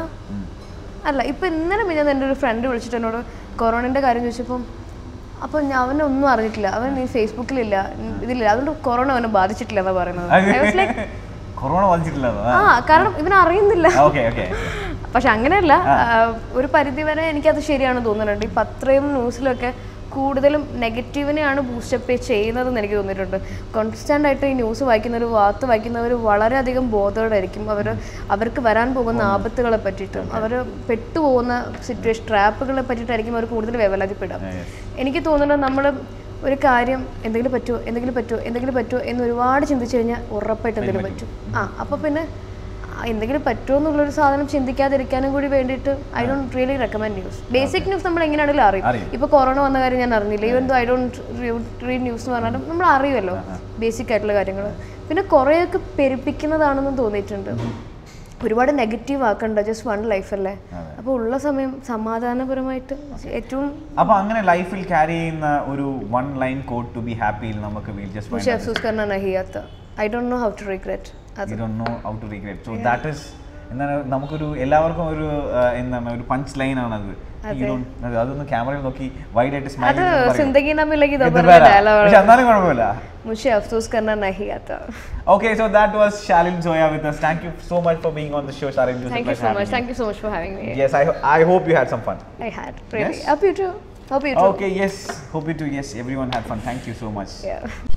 A: അല്ല ഇപ്പം ഇന്നലെ ഞാൻ എൻ്റെ ഒരു ഫ്രണ്ട് വിളിച്ചിട്ട് എന്നോട് കൊറോണൻ്റെ കാര്യം ചോദിച്ചപ്പം അപ്പോൾ ഞാൻ അവനൊന്നും അറിഞ്ഞിട്ടില്ല അവൻ ഈ ഫേസ്ബുക്കിലില്ല ഇതിലില്ല അതുകൊണ്ട് കൊറോണ അവനെ ബാധിച്ചിട്ടില്ല എന്നാ പറയുന്നത് I was like,
B: കൊറോണ ബാധിച്ചിട്ടില്ല
A: ആ കാരണം ഇവൻ അറിയുന്നില്ല
B: ഓക്കെ ഓക്കെ
A: പക്ഷെ അങ്ങനെയല്ല ആ, ഒരു പരിധി വരെ എനിക്കത് ശരിയാണ് തോന്നുന്നുണ്ട് ഈ പത്രയും ന്യൂസിലൊക്കെ കൂടുതലും നെഗറ്റീവിനെയാണ് ബൂസ്റ്റപ്പ് ചെയ്യുന്നതെന്ന് എനിക്ക് തോന്നിയിട്ടുണ്ട് കോൺസ്റ്റൻ്റ് ആയിട്ട് ഈ ന്യൂസ് വായിക്കുന്നവർ വാർത്ത വായിക്കുന്നവർ വളരെയധികം ബോധോടായിരിക്കും അവർ അവർക്ക് വരാൻ പോകുന്ന ആപത്തുകളെ പറ്റിയിട്ടും അവർ പെട്ടുപോകുന്ന സിറ്റുവേഷൻ ട്രാപ്പുകളെ പറ്റിയിട്ടായിരിക്കും അവർ കൂടുതൽ വേവലാതിപ്പെടുക എനിക്ക് തോന്നുന്നത് നമ്മൾ ഒരു കാര്യം എന്തെങ്കിലും പറ്റുമോ എന്തെങ്കിലും പറ്റുമോ എന്തെങ്കിലും പറ്റുമോ എന്ന് ഒരുപാട് ചിന്തിച്ചു കഴിഞ്ഞാൽ ഉറപ്പായിട്ട് എന്തെങ്കിലും പറ്റും ആ അപ്പോൾ പിന്നെ ആ, എന്തെങ്കിലും പറ്റുമോ എന്നുള്ളൊരു സാധനം ചിന്തിക്കാതിരിക്കാനും കൂടി വേണ്ടിയിട്ട് I don't really recommend news basic news നമ്മൾ എങ്ങനെയാണെങ്കിലും അറിയും
B: അറിയും.
A: ഇപ്പോൾ കൊറോണ വന്ന കാര്യം ഞാൻ അറിഞ്ഞില്ല even though I don't read news എന്ന് പറഞ്ഞാലും നമ്മൾ അറിയുമല്ലോ ബേസിക് ആയിട്ടുള്ള കാര്യങ്ങൾ പിന്നെ കുറേയൊക്കെ പെരുപ്പിക്കുന്നതാണെന്നും തോന്നിയിട്ടുണ്ട് ഒരുപാട് നെഗറ്റീവ് ആക്കണ്ട ജസ്റ്റ് വൺ ലൈഫ് അല്ലേ അപ്പോൾ ഉള്ള സമയം സമാധാനപരമായിട്ട് ഏറ്റവും
B: അപ്പൊ അങ്ങനെ ലൈഫിൽ ക്യാരി ചെയ്യുന്ന ഒരു one line code to be ഹാപ്പിയിൽ നമുക്ക് വീൽ
A: മുझे
B: ജസ്റ്റ്
A: अफसोस करना नहीं आता I don't know how to regret അത്
B: you don't know how to regret so that is എന്താണ് നമുക്കൊരു എല്ലാവർക്കും ഒരു ആ, എന്താണ് ഒരു പഞ്ച് ലൈൻ ആണ് അത് You don't- അത് അതൊന്ന് ക്യാമറയിൽ നോക്കി വൈഡ് ആയിട്ട് സ്മൈൽ
A: അത് സിന്ദഗി നാ മിലേഗി
B: ഇത്
A: ദബർ
B: വേറെ.
A: ഡയലോഗ്
B: പക്ഷെ എന്നാലും കുഴപ്പമില്ല
A: मुझे अफसोस करना नहीं आता
B: Okay, so that was Shalin Zoya with us. Thank you so much for being on the show, Shalin. It was a
A: thank you
B: pleasure
A: so
B: having
A: much thank you so much for having me
B: Yes, I, ho- I hope you had some fun.
A: I had really
B: Yes?
A: hope you too hope you too
B: Okay, yes. Hope you too. Yes, everyone had fun. Thank you so much.
A: yeah